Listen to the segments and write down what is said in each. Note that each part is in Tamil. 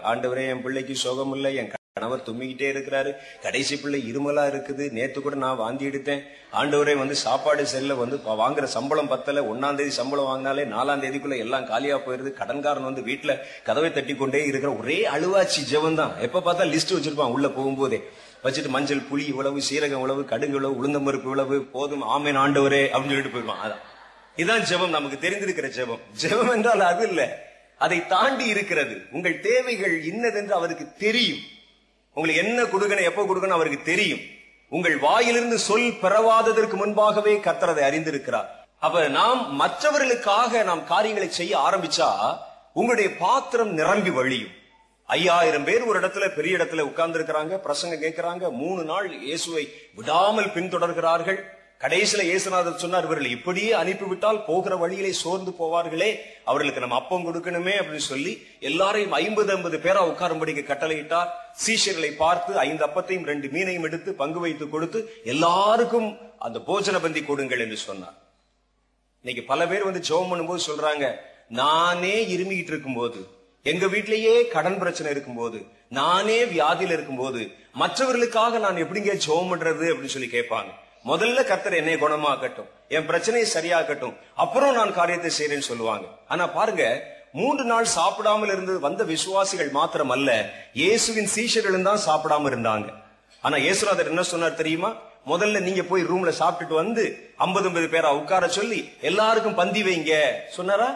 ஆண்டவரே என் பிள்ளைக்கு சுகம் இல்லை என் கணவர் தும்மிக்கிட்டே இருக்கிறாரு கடைசி பிள்ளை இருமலா இருக்குது நேத்து கூட நான் வாந்தி எடுத்தேன் ஆண்டவரே வந்து சாப்பாடு செல்ல வந்து ப- வாங்குற சம்பளம் பத்தல ஒன்னாம் தேதி சம்பளம் வாங்கினாலே நாலாம் தேதிக்குள்ள எல்லாம் காலியா போயிருது கடன்காரன் வந்து வீட்டுல கதவை தட்டி கொண்டே இருக்கிற ஒரே அழுவாச்சி ஜெபம் தான் எப்ப பார்த்தா லிஸ்ட் வச்சிருப்பான் உள்ள போகும்போதே வச்சுட்டு மஞ்சள் புளி இவ்வளவு சீரகம் இவ்வளவு கடுகு இவ்வளவு உளுந்தம்பருப்பு இவ்வளவு போதும் ஆமேன் ஆண்டவரே அப்படின்னு சொல்லிட்டு போயிடுவான் அதான் இதான் ஜெபம் நமக்கு தெரிந்திருக்கிற ஜெபம் ஜெபம் என்றால் அது இல்ல அதை தாண்டி இருக்கிறது உங்கள் தேவைகள் இன்னதென்று அவருக்கு தெரியும் உங்களுக்கு என்ன கொடுக்கணும் எப்ப கொடுக்கணும் அவருக்கு தெரியும் உங்கள் வாயிலிருந்து சொல் பெறவாததற்கு முன்பாகவே கர்த்தர் அதை அறிந்திருக்கிறார் அப்ப நாம் மற்றவர்களுக்காக நாம் காரியங்களை செய்ய ஆரம்பிச்சா உங்களுடைய பாத்திரம் நிரம்பி வழியும் ஐயாயிரம் பேர் ஒரு இடத்துல பெரிய இடத்துல உட்கார்ந்து இருக்கிறாங்க பிரசங்க கேட்கிறாங்க மூணு நாள் இயேசுவை விடாமல் பின்தொடர்கிறார்கள் கடைசியில இயேசுநாதர் சொன்னார் இவர்கள் இப்படியே அனுப்பிவிட்டால் போகிற வழியிலே சோர்ந்து போவார்களே அவர்களுக்கு நம்ம அப்பம் கொடுக்கணுமே அப்படின்னு சொல்லி எல்லாரையும் ஐம்பது ஐம்பது பேரா உட்காரும்படிக்கு கட்டளையிட்டார் சீஷர்களை பார்த்து ஐந்து அப்பத்தையும் ரெண்டு மீனையும் எடுத்து பங்கு வைத்து கொடுத்து எல்லாருக்கும் அந்த போஜன பந்தி கொடுங்கள் என்று சொன்னார் இன்னைக்கு பல பேர் வந்து ஜெபம் பண்ணும்போது சொல்றாங்க நானே இருமிக்கிட்டு இருக்கும்போது எங்க வீட்லயே கடன் பிரச்சனை இருக்கும்போது நானே வியாதியில இருக்கும்போது மற்றவர்களுக்காக நான் எப்படிங்க ஜெபம் பண்றது அப்படின்னு சொல்லி கேட்பாங்க முதல்ல கர்த்தர் என்னை குணமாக்கட்டும் என் பிரச்சனையை சரியாக்கட்டும் அப்புறம் நான் காரியத்தை செய்யறேன்னு சொல்லுவாங்க ஆனா பாருங்க மூன்று நாள் சாப்பிடாமல் இருந்தது வந்த விசுவாசிகள் மாத்திரம் அல்ல இயேசுவின் சீஷர்களும் தான் சாப்பிடாம இருந்தாங்க ஆனா இயேசுநாதர் என்ன சொன்னார் தெரியுமா முதல்ல நீங்க போய் ரூம்ல சாப்பிட்டுட்டு வந்து 50 ஐம்பது பேரா உட்கார சொல்லி எல்லாருக்கும் பந்தி வைங்க சொன்னாரா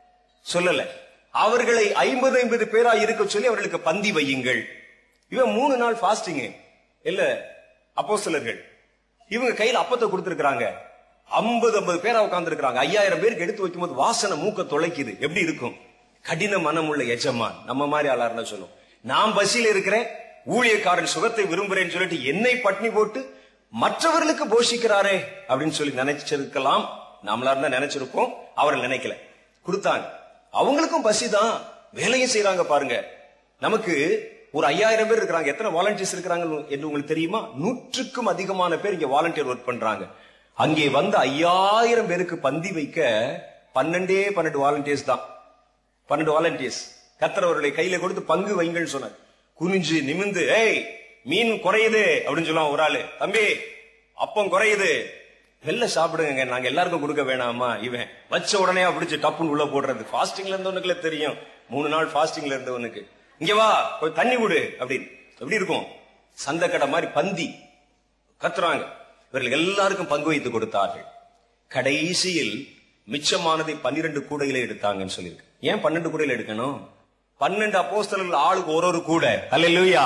சொல்லல அவர்களை ஐம்பது ஐம்பது பேரா இருக்க சொல்லி அவர்களுக்கு பந்தி வையுங்கள் இவன் மூணு நாள் ஃபாஸ்டிங் இல்ல அப்போஸ்தலர்கள் இவங்க கையில அப்பத்தை கொடுத்திருக்காங்க ஐம்பது ஐம்பது பேரா உட்கார்ந்து இருக்கிறாங்க ஐயாயிரம் பேருக்கு எடுத்து வைக்கும்போது வாசனை மூக்க தொலைக்குது எப்படி இருக்கும் கடின மனமுள்ள எஜமான் நம்ம மாதிரி ஆளாருன்னு சொல்லும் நான் பசியில இருக்கிறேன் ஊழியக்காரன் சுகத்தை விரும்புறேன்னு சொல்லிட்டு என்னை பட்னி போட்டு மற்றவர்களுக்கு போஷிக்கிறாரே அப்படின்னு சொல்லி நினைச்சிருக்கலாம் நம்மளா இருந்தா நினைச்சிருப்போம் அவர்கள் நினைக்கல கொடுத்தாங்க அவங்களுக்கும் பசிதான் வேலையும் செய்யறாங்க பாருங்க நமக்கு ஒரு ஐயாயிரம் பேர் இருக்கிறாங்க எத்தனை வாலண்டியர்ஸ் இருக்கிறாங்க என்று உங்களுக்கு தெரியுமா நூற்றுக்கும் அதிகமான பேர் இங்க வாலண்டியர் ஒர்க் பண்றாங்க அங்கே வந்த ஐயாயிரம் பேருக்கு பந்தி வைக்க பன்னெண்டே பன்னெண்டு வாலண்டியர்ஸ் தான் பன்னெண்டு வாலண்டியர்ஸ் கத்தர் அவர்களை கையில கொடுத்து பங்கு வைங்கன்னு சொன்னார் குனிஞ்சு நிமிந்து ஏய் மீன் குறையுது அப்படின்னு சொல்லுவான் ஒரு ஆளு தம்பி அப்பம் குறையுது வெள்ள சாப்பிடுங்க நாங்க எல்லாருக்கும் கொடுக்க வேணாமா இவன் வச்ச உடனே பிடிச்சு டப்புன்னு உள்ள போடுறது ஃபாஸ்டிங்ல இருந்தவனுக்குல தெரியும் மூணு நாள் ஃபாஸ்டிங்ல இருந்தவனுக்கு இங்க வா போய் தண்ணி கொடு அப்படின்னு எப்படி இருக்கும் சந்தக்கடை மாதிரி பந்தி கத்துறாங்க இவர்கள் எல்லாருக்கும் பங்கு வைத்து கொடுத்தார்கள் கடைசியில் மிச்சமானதை பன்னிரண்டு கூடையில எடுத்தாங்கன்னு சொல்லியிருக்கு ஏன் பன்னெண்டு கூடையில எடுக்கணும் பன்னெண்டு அப்போஸ்தலர்கள் ஆளுக்கு ஒரு ஒரு கூடை அல்லேலூயா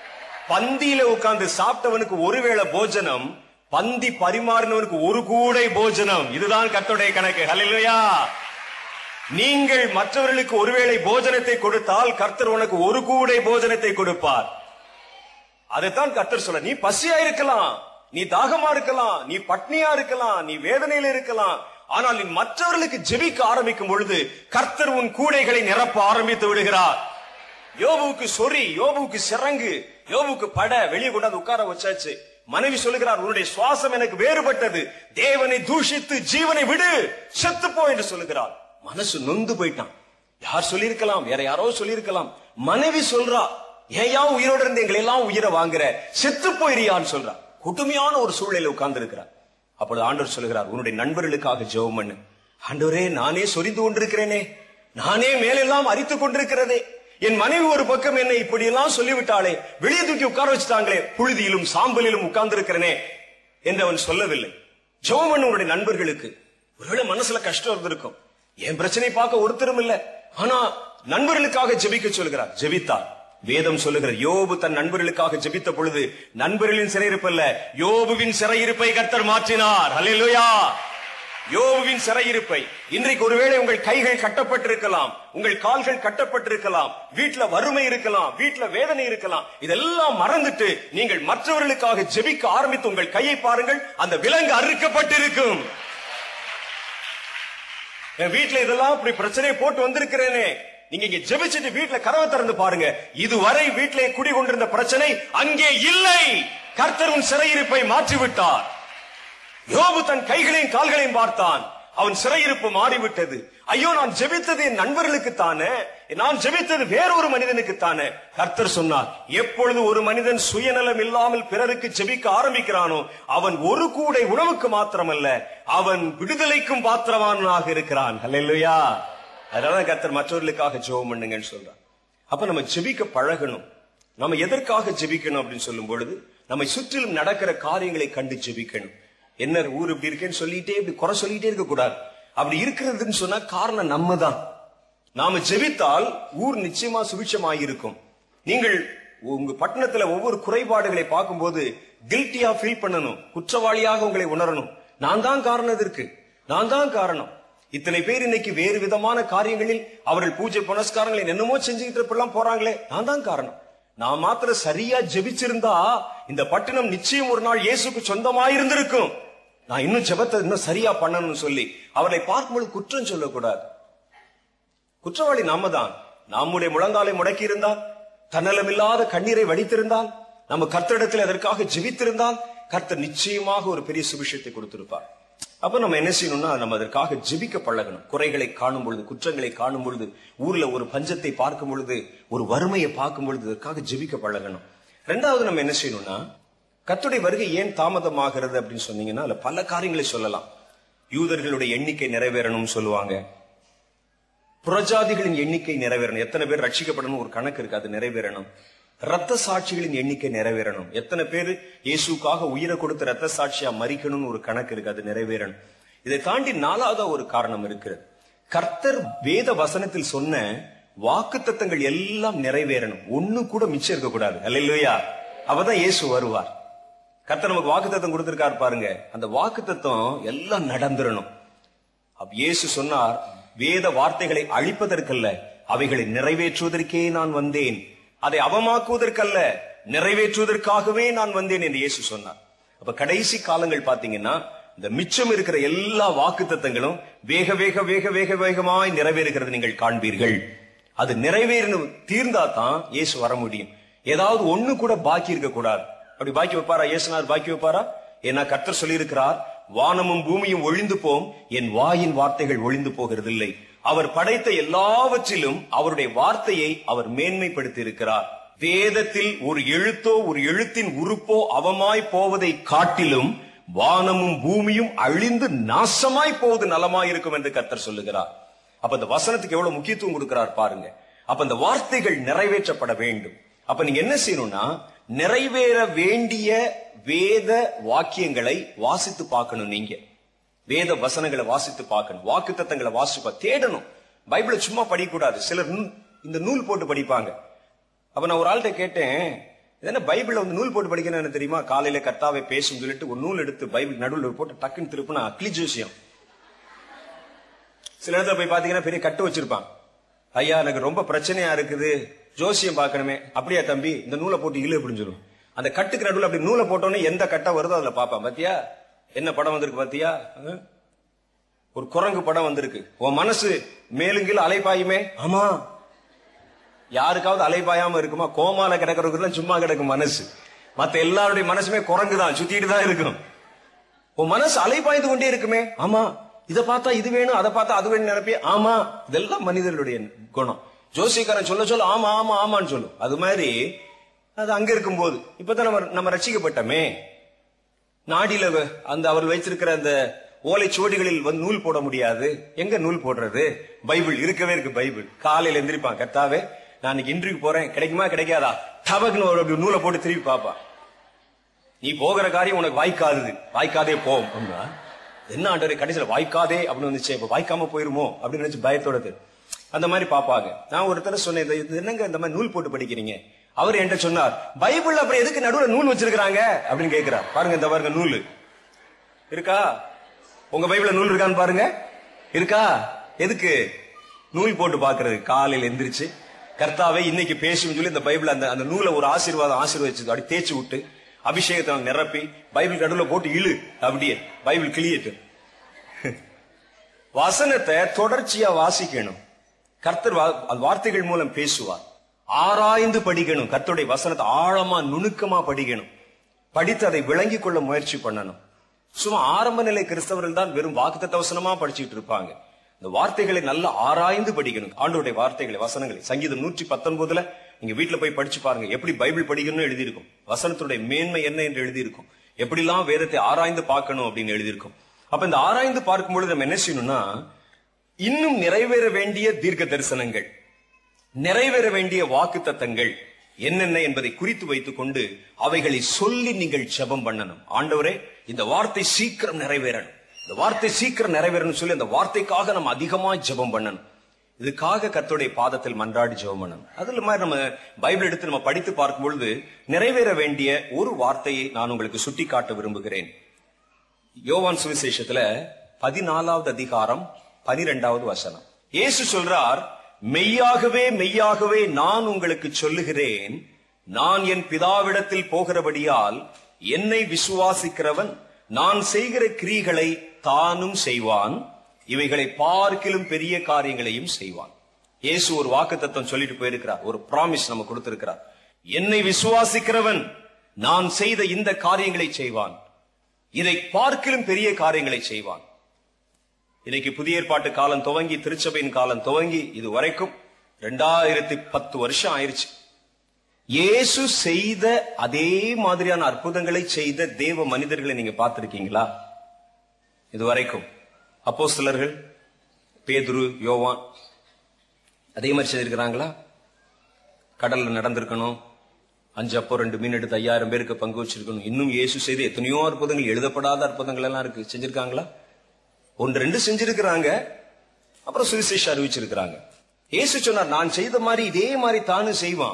பந்தியில உட்கார்ந்து சாப்பிட்டவனுக்கு ஒருவேளை போஜனம் பந்தி பரிமாறினவனுக்கு ஒரு கூடை போஜனம் இதுதான் கர்த்தருடைய கணக்கு அல்லேலூயா நீங்கள் மற்றவர்களுக்கு ஒருவேளை போஜனத்தை கொடுத்தால் கர்த்தர் உனக்கு ஒரு கூடை போஜனத்தை கொடுப்பார் அதைத்தான் கர்த்தர் சொல்ல நீ பசியா இருக்கலாம் நீ தாகமா இருக்கலாம் நீ பட்னியா இருக்கலாம் நீ வேதனையில இருக்கலாம் ஆனால் நீ மற்றவர்களுக்கு ஜெபிக்க ஆரம்பிக்கும் பொழுது கர்த்தர் உன் கூடைகளை நிரப்ப ஆரம்பித்து விடுகிறார் யோபுவுக்கு சொறி யோபுவுக்கு சிறங்கு யோபுவுக்கு பட வெளியே கொண்டாந்து உட்கார வச்சாச்சு மனைவி சொல்லுகிறார் உன்னுடைய சுவாசம் எனக்கு வேறுபட்டது தேவனை தூஷித்து ஜீவனை விடு செத்துப்போ என்று சொல்லுகிறார் மனசு நொந்து போயிட்டான் யார் சொல்லியிருக்கலாம் வேற யாரோ சொல்லியிருக்கலாம் மனைவி சொல்றா ஏயா உயிரோட இருந்து எங்களை எல்லாம் உயிரை வாங்குற செத்து போயிரியான்னு சொல்றா கொடுமையான ஒரு சூழ்நிலை உட்கார்ந்து இருக்கிறார் அப்பொழுது ஆண்டவர் சொல்லுகிறார் உன்னுடைய நண்பர்களுக்காக ஜெபம் பண்ணு ஆண்டவரே நானே சொரிந்து கொண்டிருக்கிறேனே நானே மேலெல்லாம் அரித்துக் கொண்டிருக்கிறதே என் மனைவி ஒரு பக்கம் என்னை இப்படி எல்லாம் சொல்லிவிட்டாளே வெளியே தூக்கி உட்கார வச்சுட்டாங்களே புழுதியிலும் சாம்பலிலும் உட்கார்ந்து இருக்கிறனே என்று அவன் சொல்லவில்லை ஜெபம் பண்ணு உன்னுடைய நண்பர்களுக்கு ஒருவேளை மனசுல கஷ்டம் இருந்திருக்கும் என் பிரச்சனை பார்க்க ஒருத்தரும் இல்ல ஆனா நண்பர்களுக்காக ஜெபிக்க சொல்கிறார் ஜெபித்தார் வேதம் சொல்லுகிற யோபு தன் நண்பர்களுக்காக ஜெபித்த பொழுது நண்பர்களின் சிறையிருப்பல்ல யோபுவின் சிறையிருப்பை கர்த்தர் மாற்றினார் அல்லேலூயா யோபுவின் சிறையிருப்பை இன்றைக்கு ஒருவேளை உங்கள் கைகள் கட்டப்பட்டிருக்கலாம் உங்கள் கால்கள் கட்டப்பட்டிருக்கலாம் வீட்டுல வறுமை இருக்கலாம் வீட்டுல வேதனை இருக்கலாம் இதெல்லாம் மறந்துட்டு நீங்கள் மற்றவர்களுக்காக ஜெபிக்க ஆரம்பித்து உங்கள் கையை பாருங்கள் அந்த விலங்கு அறுக்கப்பட்டிருக்கும் என் வீட்டுல இதெல்லாம் இப்படி பிரச்சனையை போட்டு வந்திருக்கிறேனே நீங்க இங்க ஜெபிச்சுட்டு வீட்டுல கதவை திறந்து பாருங்க இதுவரை வீட்டிலே குடி கொண்டிருந்த பிரச்சனை அங்கே இல்லை கர்த்தர் உன் சிறையிருப்பை மாற்றிவிட்டார் யோபு தன் கைகளையும் கால்களையும் பார்த்தான் அவன் சிறையிருப்பு மாறிவிட்டது ஐயோ நான் ஜெபித்தது என் நண்பர்களுக்கு தானே நான் ஜெபித்தது வேறொரு மனிதனுக்கு தானே கர்த்தர் சொன்னார் எப்பொழுது ஒரு மனிதன் சுயநலம் இல்லாமல் பிறருக்கு ஜெபிக்க ஆரம்பிக்கிறானோ அவன் ஒரு கூடை உணவுக்கு மாத்திரமல்ல அவன் விடுதலைக்கும் பாத்திரவானாக இருக்கிறான் அல்லையா அதனால கர்த்தர் மற்றவர்களுக்காக ஜெபம் பண்ணுங்கன்னு சொல்றான் அப்ப நம்ம ஜெபிக்க பழகணும் நம்ம எதற்காக ஜெபிக்கணும் அப்படின்னு சொல்லும் பொழுது நம்மை சுற்றிலும் நடக்கிற காரியங்களை கண்டு ஜெபிக்கணும் என்ன ஊர் இப்படி இருக்கேன்னு சொல்லிட்டே இப்படி குறை சொல்லிட்டே இருக்க கூடாது அப்படி இருக்கிறதுன்னு சொன்னா காரணம் நம்ம தான் நாம ஜெபித்தால் ஊர் நிச்சயமா சுபிட்சமாயிருக்கும் நீங்கள் உங்க பட்டணத்துல ஒவ்வொரு குறைபாடுகளை பார்க்கும்போது கில்ட்டியா ஃபீல் பண்ணணும் குற்றவாளியாக உங்களை உணரணும் நான் தான் காரணம் இதற்கு நான் தான் காரணம் இத்தனை பேர் இன்னைக்கு வேறு விதமான காரியங்களில் அவர்கள் பூஜை புனஸ்காரங்களை என்னமோ செஞ்சுக்கிட்டு இப்பெல்லாம் போறாங்களே நான் தான் காரணம் நான் மாத்திரம் சரியா ஜெபிச்சிருந்தா இந்த பட்டணம் நிச்சயம் ஒரு நாள் இயேசுக்கு சொந்தமாயிருந்திருக்கும் நான் இன்னும் ஜெபத்தை இன்னும் சரியா பண்ணணும்னு சொல்லி அவர்களை பார்க்கும்போது குற்றம் சொல்லக்கூடாது குற்றவாளி நாம தான் நம்முடைய முழங்காலை முடக்கி இருந்தால் தன்னலமில்லாத கண்ணீரை வடித்திருந்தால் நம்ம கர்த்தரிடத்தில் அதற்காக ஜெபித்திருந்தால் கர்த்தர் நிச்சயமாக ஒரு பெரிய சுபிஷத்தை கொடுத்திருப்பார் அப்ப நம்ம என்ன செய்யணும்னா நம்ம அதற்காக ஜெபிக்க பழகணும் குறைகளை காணும் பொழுது குற்றங்களை காணும் பொழுது ஊர்ல ஒரு பஞ்சத்தை பார்க்கும் பொழுது ஒரு வறுமையை பார்க்கும் பொழுது அதற்காக ஜெபிக்க பழகணும் ரெண்டாவது நம்ம என்ன செய்யணும்னா கர்த்தருடைய வருகை ஏன் தாமதமாகிறது அப்படின்னு சொன்னீங்கன்னா அதுல பல காரியங்களை சொல்லலாம் யூதர்களுடைய எண்ணிக்கை நிறைவேறணும்னு சொல்லுவாங்க புறஜாதிகளின் எண்ணிக்கை நிறைவேறணும் எத்தனை பேர் ரட்சிக்கப்படணும் ஒரு கணக்கு இருக்கு அது நிறைவேறணும் ரத்த சாட்சிகளின் எண்ணிக்கை நிறைவேறணும் எத்தனை பேர் இயேசுக்காக உயிரை கொடுத்து ரத்த சாட்சியா மறிக்கணும்னு ஒரு கணக்கு இருக்கு அது நிறைவேறணும் இதை தாண்டி நாலாவது ஒரு காரணம் இருக்கிறது கர்த்தர் வேத வசனத்தில் சொன்ன வாக்கு எல்லாம் நிறைவேறணும் ஒண்ணு கூட மிச்சம் இருக்கக்கூடாது அல்லையா அப்பதான் இயேசு வருவார் கர்த்தர் நமக்கு வாக்குத்தத்தம் கொடுத்திருக்காரு பாருங்க அந்த வாக்குத்தத்தம் எல்லாம் நடந்துடணும் அப்ப இயேசு சொன்னார் வேத வார்த்தைகளை அழிப்பதற்கல்ல அவைகளை நிறைவேற்றுவதற்கே நான் வந்தேன் அதை அவமாக்குவதற்கல்ல நிறைவேற்றுவதற்காகவே நான் வந்தேன் என்று இயேசு சொன்னார் அப்ப கடைசி காலங்கள் பாத்தீங்கன்னா இந்த மிச்சம் இருக்கிற எல்லா வாக்குத்தத்தங்களும் வேக வேக வேக வேக வேகமாய் நிறைவேறுகிறது நீங்கள் காண்பீர்கள் அது நிறைவேறணும் தீர்ந்தா தான் இயேசு வர முடியும் ஏதாவது ஒண்ணு கூட பாக்கி இருக்க கூடாது அப்படி பாக்கி வைப்பாரா இயேசுனார் பாக்கி வைப்பாரா ஏன்னா கர்த்தர் சொல்லியிருக்கிறார் வானமும் பூமியும் ஒழிந்து போம் என் வாயின் வார்த்தைகள் ஒழிந்து போகிறதில்லை அவர் படைத்த எல்லாவற்றிலும் அவருடைய வார்த்தையை அவர் மேன்மைப்படுத்தி இருக்கிறார் வேதத்தில் ஒரு எழுத்தோ ஒரு எழுத்தின் உறுப்போ அவமாய் போவதை காட்டிலும் வானமும் பூமியும் அழிந்து நாசமாய் போவது நலமாய் இருக்கும் என்று கர்த்தர் சொல்லுகிறார் அப்ப இந்த வசனத்துக்கு எவ்வளவு முக்கியத்துவம் கொடுக்கிறார் பாருங்க அப்ப இந்த வார்த்தைகள் நிறைவேற்றப்பட வேண்டும் அப்ப நீங்க என்ன செய்யணும்னா நிறைவேற வேண்டிய வேத வாக்கியங்களை வாசித்து பார்க்கணும் நீங்க வேத வசனங்களை வாசித்து பார்க்கணும் வாக்கு தத்தங்களை வாசிப்பா தேடணும் பைபிளை சும்மா படிக்கக்கூடாது சிலர் நூ- இந்த நூல் போட்டு படிப்பாங்க அப்ப நான் ஒரு ஆள்கிட்ட கேட்டேன் இது என்ன பைபிள்ல வந்து நூல் போட்டு படிக்கணும் எனக்கு தெரியுமா காலையில கர்த்தாவே பேசும் சொல்லிட்டு ஒரு நூல் எடுத்து பைபிள் நடுவில் போட்டு டக்குன்னு திருப்பினா அக்லி ஜோசியம் சில இடத்துல போய் பாத்தீங்கன்னா பெரிய கட்டு வச்சிருப்பான் ஐயா எனக்கு ரொம்ப பிரச்சனையா இருக்குது ஜோசியம் பார்க்கணுமே அப்படியா தம்பி இந்த நூலை போட்டு இழு அப்படின்னு சொல்லுவோம் அந்த கட்டுக்கு நடுவில் அப்படி நூலை போட்டோன்னே எந்த கட்டை வருதோ அதுல பாப்பான் பாத்தியா என்ன படம் வந்திருக்கு பாத்தியா ஆ? ஒரு குரங்கு படம் வந்திருக்கு உன் மனசு மேலுங்கில் அலைப்பாயுமே ஆமா யாருக்காவது அலைபாயாம இருக்குமா கோமால கிடக்கிறவங்க சும்மா கிடக்கும் மனசு மத்த எல்லாருடைய மனசுமே குரங்கு தான் சுத்திட்டு தான் இருக்கும் உன் மனசு அலைபாய்ந்து கொண்டே இருக்குமே ஆமா இத பார்த்தா இது வேணும் அதை பார்த்தா அது வேணும் நினைப்பே ஆமா இதெல்லாம் மனிதர்களுடைய குணம் ஜோசியக்காரன் சொல்ல சொல்ல ஆமா ஆமா ஆமான்னு சொல்லும் அது மாதிரி அது அங்க இருக்கும்போது இப்பதான் நம்ம நம்ம ரட்சிக்கப்பட்டோமே நாடியில வ- அந்த அவர் வைத்திருக்கிற அந்த ஓலை சுவடிகளில் வந்து நூல் போட முடியாது எங்க நூல் போடுறது பைபிள் இருக்கவே இருக்கு பைபிள் காலையில எந்திரிப்பான் கர்த்தாவே நான் இன்னைக்கு இன்டர்வியூ போறேன் கிடைக்குமா கிடைக்காதா டபக்குன்னு ஒரு அப்படி நூலை போட்டு திருப்பி பார்ப்பான் நீ போகிற காரியம் உனக்கு வாய்க்காது வாய்க்காதே போம் அப்படின்னா என்ன ஆண்டவரே கடைசியில வாய்க்காதே அப்படின்னு வந்துச்சு இப்ப வாய்க்காம போயிருமோ அப்படின்னு நினைச்சு பயத்தோட தெ- அந்த மாதிரி பாப்பாங்க நான் ஒருத்தர் சொன்னேன் இது- இது என்னங்க இந்த மாதிரி நூல் போட்டு படிக்கிறீங்க அவர் என்கிட்ட சொன்னார் பைபிள் அப்புறம் எதுக்கு நடுவுல நூல் வச்சிருக்காங்க அப்படின்னு கேக்குறார் பாருங்க இந்த பாருங்க நூல் இருக்கா உங்க பைபிள்ல நூல் இருக்கான்னு பாருங்க இருக்கா எதுக்கு நூல் போட்டு பாக்குறது காலையில எந்திரிச்சு கர்த்தாவே இன்னைக்கு பேசும் சொல்லி இந்த பைபிள் அந்த அந்த நூலை ஒரு ஆசீர்வாதம் ஆசீர்வதிச்சு அப்படி தேய்ச்சி விட்டு அபிஷேகத்தை நிரப்பி பைபிள் நடுவுல போட்டு இழு அப்படியே பைபிள் கிளியட்டு வசனத்தை தொடர்ச்சியா வாசிக்கணும் கர்த்தர் வா- அது வார்த்தைகள் மூலம் பேசுவார் ஆராய்ந்து படிக்கணும் கர்த்தருடைய வசனத்தை ஆழமா நுணுக்கமா படிக்கணும் படித்து அதை விளங்கிக் கொள்ள முயற்சி பண்ணணும் சும்மா ஆரம்ப நிலை கிறிஸ்தவர்கள் தான் வெறும் வாக்குத்த வசனமா படிச்சுட்டு இருப்பாங்க இந்த வார்த்தைகளை நல்லா ஆராய்ந்து படிக்கணும் ஆண்டோடைய வார்த்தைகளை வசனங்களை சங்கீதம் நூற்றி பத்தொன்பதுல நீங்க வீட்டுல போய் படிச்சு பாருங்க எப்படி பைபிள் படிக்கணும்னு எழுதியிருக்கும் வசனத்துடைய மேன்மை என்ன என்று எழுதியிருக்கும் எப்படிலாம் வேதத்தை ஆராய்ந்து பார்க்கணும் அப்படின்னு எழுதியிருக்கும் அப்ப இந்த ஆராய்ந்து பார்க்கும் பொழுது நம்ம என்ன செய்யணும்னா இன்னும் நிறைவேற வேண்டிய தீர்க்க தரிசனங்கள் நிறைவேற வேண்டிய வாக்கு தத்தங்கள் என்னென்ன என்பதை குறித்து வைத்துக் கொண்டு அவைகளை சொல்லி நீங்கள் ஜெபம் பண்ணணும் ஆண்டவரே இந்த வார்த்தை சீக்கிரம் நிறைவேறணும் இந்த வார்த்தை சீக்கிரம் நிறைவேறணும் சொல்லி அந்த வார்த்தைக்காக நம்ம அதிகமா ஜெபம் பண்ணணும் இதுக்காக கர்த்தருடைய பாதத்தில் மன்றாடி ஜெபம் பண்ணணும் அதுல மாதிரி நம்ம பைபிள் எடுத்து நம்ம படித்து பார்க்கும் பொழுது நிறைவேற வேண்டிய ஒரு வார்த்தையை நான் உங்களுக்கு சுட்டி காட்ட விரும்புகிறேன் யோவான் சுவிசேஷத்துல பதினாலாவது அதிகாரம் பனிரெண்டாவது வசனம் இயேசு சொல்றார் மெய்யாகவே மெய்யாகவே நான் உங்களுக்கு சொல்லுகிறேன் நான் என் பிதாவிடத்தில் போகிறபடியால் என்னை விசுவாசிக்கிறவன் நான் செய்கிற கிரிகளை தானும் செய்வான் இவைகளை பார்க்கிலும் பெரிய காரியங்களையும் செய்வான் இயேசு ஒரு வாக்குத்தத்தம் சொல்லிட்டு போயிருக்கிறார் ஒரு ப்ராமிஸ் நம்ம கொடுத்திருக்கிறார் என்னை விசுவாசிக்கிறவன் நான் செய்த இந்த காரியங்களை செய்வான் இதை பார்க்கிலும் பெரிய காரியங்களை செய்வான் இன்னைக்கு புதிய ஏற்பாட்டு காலம் துவங்கி திருச்சபையின் காலம் துவங்கி இது வரைக்கும் ரெண்டாயிரத்தி பத்து வருஷம் ஆயிருச்சு இயேசு செய்த அதே மாதிரியான அற்புதங்களை செய்த தேவ மனிதர்களை நீங்க பார்த்திருக்கீங்களா இது வரைக்கும் அப்போ சிலர்கள் பேதுரு யோவான் அதே மாதிரி செய்திருக்கிறாங்களா கடல்ல நடந்திருக்கணும் அஞ்சு அப்போ ரெண்டு மீன் எடுத்து ஐயாயிரம் பேருக்கு பங்கு வச்சிருக்கணும் இன்னும் இயேசு செய்த எத்தனையோ அற்புதங்கள் எழுதப்படாத அற்புதங்கள் எல்லாம் இருக்கு செஞ்சிருக்காங்களா ஒன்று ரெண்டு செஞ்சிருக்கிறாங்க அப்புறம் சுவிசேஷம் அறிவிச்சிருக்கிறாங்க இயேசு சொன்னார் நான் செய்த மாதிரி இதே மாதிரி தானும் செய்வான்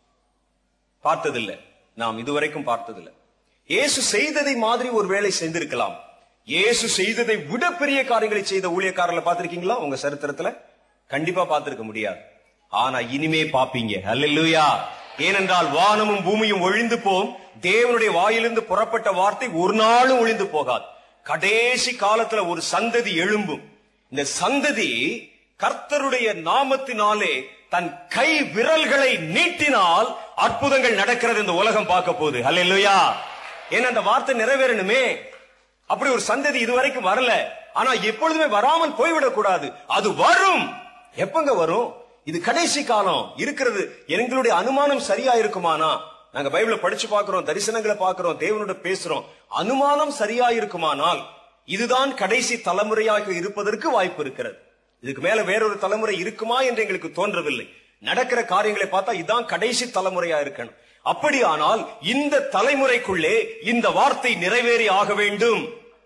பார்த்ததில்லை நாம் இதுவரைக்கும் பார்த்ததில்லை இயேசு செய்ததை மாதிரி ஒரு வேலை செய்திருக்கலாம் இயேசு செய்ததை விட பெரிய காரியங்களை செய்த ஊழியக்காரர்களை பார்த்திருக்கீங்களா உங்க சரித்திரத்துல கண்டிப்பா பார்த்திருக்க முடியாது ஆனா இனிமே பாப்பீங்க அல்லேலூயா ஏனென்றால் வானமும் பூமியும் ஒழிந்து போம் தேவனுடைய வாயிலிருந்து புறப்பட்ட வார்த்தை ஒரு நாளும் ஒழிந்து போகாது கடைசி காலத்துல ஒரு சந்ததி எழும்பும் இந்த சந்ததி கர்த்தருடைய நாமத்தினாலே தன் கை விரல்களை நீட்டினால் அற்புதங்கள் நடக்கிறது இந்த உலகம் பார்க்க போகுது அல்லேலூயா ஏன்னா அந்த வார்த்தை நிறைவேறணுமே அப்படி ஒரு சந்ததி இதுவரைக்கும் வரல ஆனா எப்பொழுதுமே வராமல் போய்விடக் கூடாது அது வரும் எப்பங்க வரும் இது கடைசி காலம் இருக்கிறது எங்களுடைய அனுமானம் சரியா இருக்குமானா நாங்க பைபிள படிச்சு பார்க்கிறோம் தரிசனங்களை பார்க்கிறோம் தேவனோட பேசுறோம் அனுமானம் சரியா இருக்குமானால் இதுதான் கடைசி தலைமுறையாக இருப்பதற்கு வாய்ப்பு இருக்கிறது இதுக்கு மேல வேறொரு தலைமுறை இருக்குமா என்று எங்களுக்கு தோன்றவில்லை நடக்கிற காரியங்களை பார்த்தா இதுதான் கடைசி தலைமுறையா இருக்கணும் அப்படியானால் இந்த தலைமுறைக்குள்ளே இந்த வார்த்தை நிறைவேறி ஆக வேண்டும்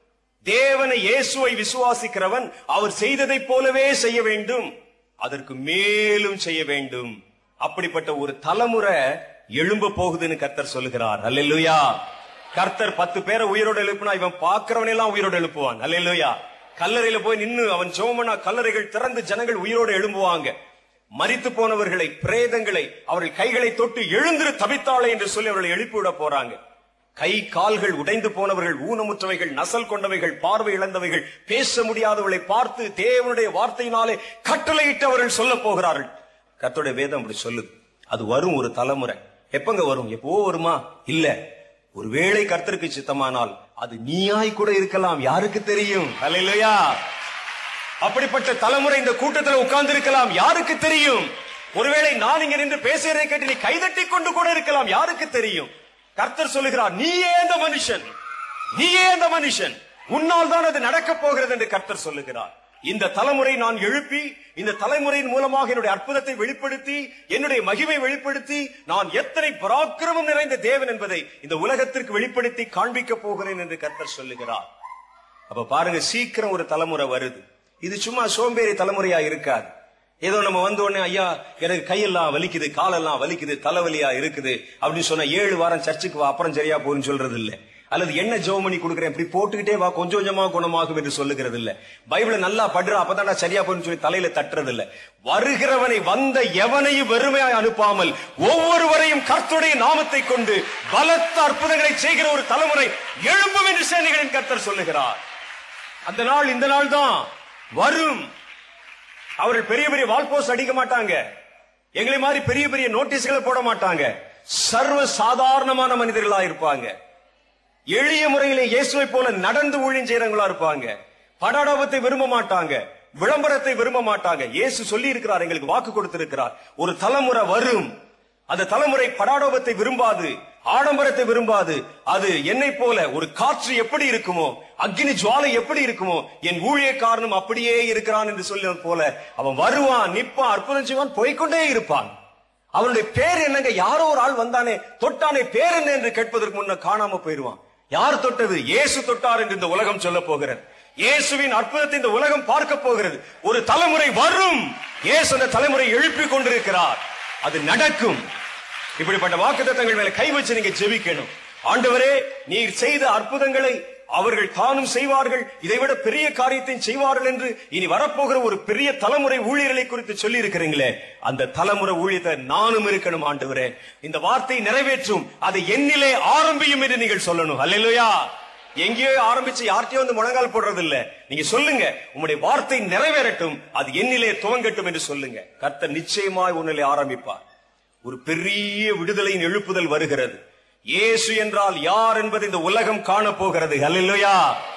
தேவனை இயேசுவை விசுவாசிக்கிறவன் அவர் செய்ததைப் போலவே செய்ய வேண்டும் அதற்கு மேலும் செய்ய வேண்டும் அப்படிப்பட்ட ஒரு தலைமுறை எழும்ப போகுதுன்னு கர்த்தர் சொல்லுகிறார் அல்லேலூயா கர்த்தர் பத்து பேரை உயிரோடு எழுப்புனா இவன் பார்க்கிறவனை எல்லாம் உயிரோடு எழுப்புவான் அல்லேலூயா கல்லறையில போய் நின்னு அவன் ஜோமனா கல்லறைகள் திறந்து ஜனங்கள் உயிரோடு எழும்புவாங்க மரித்து போனவர்களை பிரேதங்களை அவர்கள் கைகளை தொட்டு எழுந்திரு தவித்தாளே என்று சொல்லி அவர்களை எழுப்பிவிட போறாங்க கை கால்கள் உடைந்து போனவர்கள் ஊனமுற்றவைகள் நசல் கொண்டவைகள் பார்வை இழந்தவைகள் பேச முடியாதவர்களை பார்த்து தேவனுடைய வார்த்தையினாலே கட்டளையிட்டு அவர்கள் சொல்ல போகிறார்கள் கர்த்தருடைய வேதம் அப்படி சொல்லுது அது வரும் ஒரு தலைமுறை எப்பங்க வரும் எப்போ வருமா இல்ல ஒருவேளை கர்த்தருக்கு சித்தமானால் அது நீயாய் கூட இருக்கலாம் யாருக்கு தெரியும் அல்லையா அப்படிப்பட்ட தலைமுறை இந்த கூட்டத்தில் உட்கார்ந்து இருக்கலாம் யாருக்கு தெரியும் ஒருவேளை நான் இங்க நின்று பேசுகிறதை கேட்டு நீ கைதட்டி கொண்டு கூட இருக்கலாம் யாருக்கு தெரியும் கர்த்தர் சொல்லுகிறார் நீயே அந்த மனுஷன் நீயே அந்த மனுஷன் உன்னால் தான் அது நடக்கப் போகிறது என்று கர்த்தர் சொல்லுகிறார் இந்த தலைமுறை நான் எழுப்பி இந்த தலைமுறையின் மூலமாக என்னுடைய அற்புதத்தை வெளிப்படுத்தி என்னுடைய மகிமை வெளிப்படுத்தி நான் எத்தனை பராக்கிரமம் நிறைந்த தேவன் என்பதை இந்த உலகத்திற்கு வெளிப்படுத்தி காண்பிக்க போகிறேன் என்று கர்த்தர் சொல்லுகிறார் அப்ப பாருங்க சீக்கிரம் ஒரு தலைமுறை வருது இது சும்மா சோம்பேறி தலைமுறையா இருக்காது ஏதோ நம்ம வந்த உடனே ஐயா எனக்கு கையெல்லாம் வலிக்குது காலெல்லாம் வலிக்குது தலைவலியா இருக்குது அப்படின்னு சொன்னா ஏழு வாரம் சர்ச்சுக்கு வா அப்புறம் சரியா போகுன்னு சொல்றது இல்ல அல்லது என்ன ஜெபம் பண்ணி கொடுக்குறேன் இப்படி போட்டுக்கிட்டே வா கொஞ்சம் கொஞ்சமா குணமாகும் என்று சொல்லுகிறது இல்ல பைபிள நல்லா படுற அப்பதான்டா சரியா போகுன்னு சொல்லி தலையில தட்டுறது இல்ல வருகிறவனை வந்த எவனையும் வெறுமையாய் அனுப்பாமல் ஒவ்வொருவரையும் கர்த்தருடைய நாமத்தை கொண்டு பலத்த அற்புதங்களை செய்கிற ஒரு தலைமுறை எழும்பும் என்று சேனைகளின் கர்த்தர் சொல்லுகிறார் அந்த நாள் இந்த நாள் தான் வரும் அவர்கள் பெரிய பெரிய வால்போஸ்ட் அடிக்க மாட்டாங்க எங்களை மாதிரி பெரிய பெரிய நோட்டீஸ்களை போட மாட்டாங்க சர்வ சாதாரணமான மனிதர்களா இருப்பாங்க எளிய முறையிலே இயேசுவை போல நடந்து ஊழியம் செய்யறவங்களா இருப்பாங்க படாடபத்தை விரும்ப மாட்டாங்க விளம்பரத்தை விரும்ப மாட்டாங்க இயேசு சொல்லி இருக்கிறார் எங்களுக்கு வாக்கு கொடுத்திருக்கிறார் ஒரு தலைமுறை வரும் அந்த தலைமுறை படாடோபத்தை விரும்பாது ஆடம்பரத்தை விரும்பாது அது என்னை போல ஒரு காற்று எப்படி இருக்குமோ அக்னி ஜுவாலை எப்படி இருக்குமோ என் ஊழியக்காரனும் அப்படியே இருக்கிறான் என்று சொல்லியது போல அவன் வருவான் நிப்பான் அற்புதம் செய்வான் போய்க்கொண்டே இருப்பான் அவனுடைய பேர் என்னங்க யாரோ ஒரு ஆள் வந்தானே தொட்டானே பேர் என்ன என்று கேட்பதற்கு முன்ன காணாம போயிருவான் யார் தொட்டது இயேசு தொட்டார் என்று இந்த உலகம் சொல்ல போகிறது இயேசுவின் அற்புதத்தை இந்த உலகம் பார்க்க போகிறது ஒரு தலைமுறை வரும் இயேசு அந்த தலைமுறை எழுப்பிக் கொண்டிருக்கிறார் அது நடக்கும் இப்படிப்பட்ட வாக்குத்தத்தங்கள் மேல கை வச்சு நீங்க ஜெபிக்கணும் ஆண்டவரே நீர் செய்த அற்புதங்களை அவர்கள் தானும் செய்வார்கள் இதைவிட பெரிய காரியத்தை செய்வார்கள் என்று இனி வரப்போகிற ஒரு பெரிய தலைமுறை ஊழியர்களை குறித்து சொல்லி இருக்கிறீங்களே அந்த தலைமுறை ஊழியத்தை நானும் இருக்கணும் ஆண்டவரே இந்த வார்த்தை நிறைவேற்றும் அதை என்னிலே ஆரம்பியும் என்று நீங்கள் சொல்லணும் அல்லையா எங்கேயோ ஆரம்பிச்சு யார்கிட்டயோ வந்து முழங்கால் போடுறது இல்ல நீங்க சொல்லுங்க உங்களுடைய வார்த்தை நிறைவேறட்டும் அது என்னிலே துவங்கட்டும் என்று சொல்லுங்க கர்த்தர் நிச்சயமாய் உன்னிலே ஆரம்பிப்பார் ஒரு பெரிய விடுதலையின் எழுப்புதல் வருகிறது இயேசு என்றால் யார் என்பதை இந்த உலகம் காண போகிறது ஹalleluya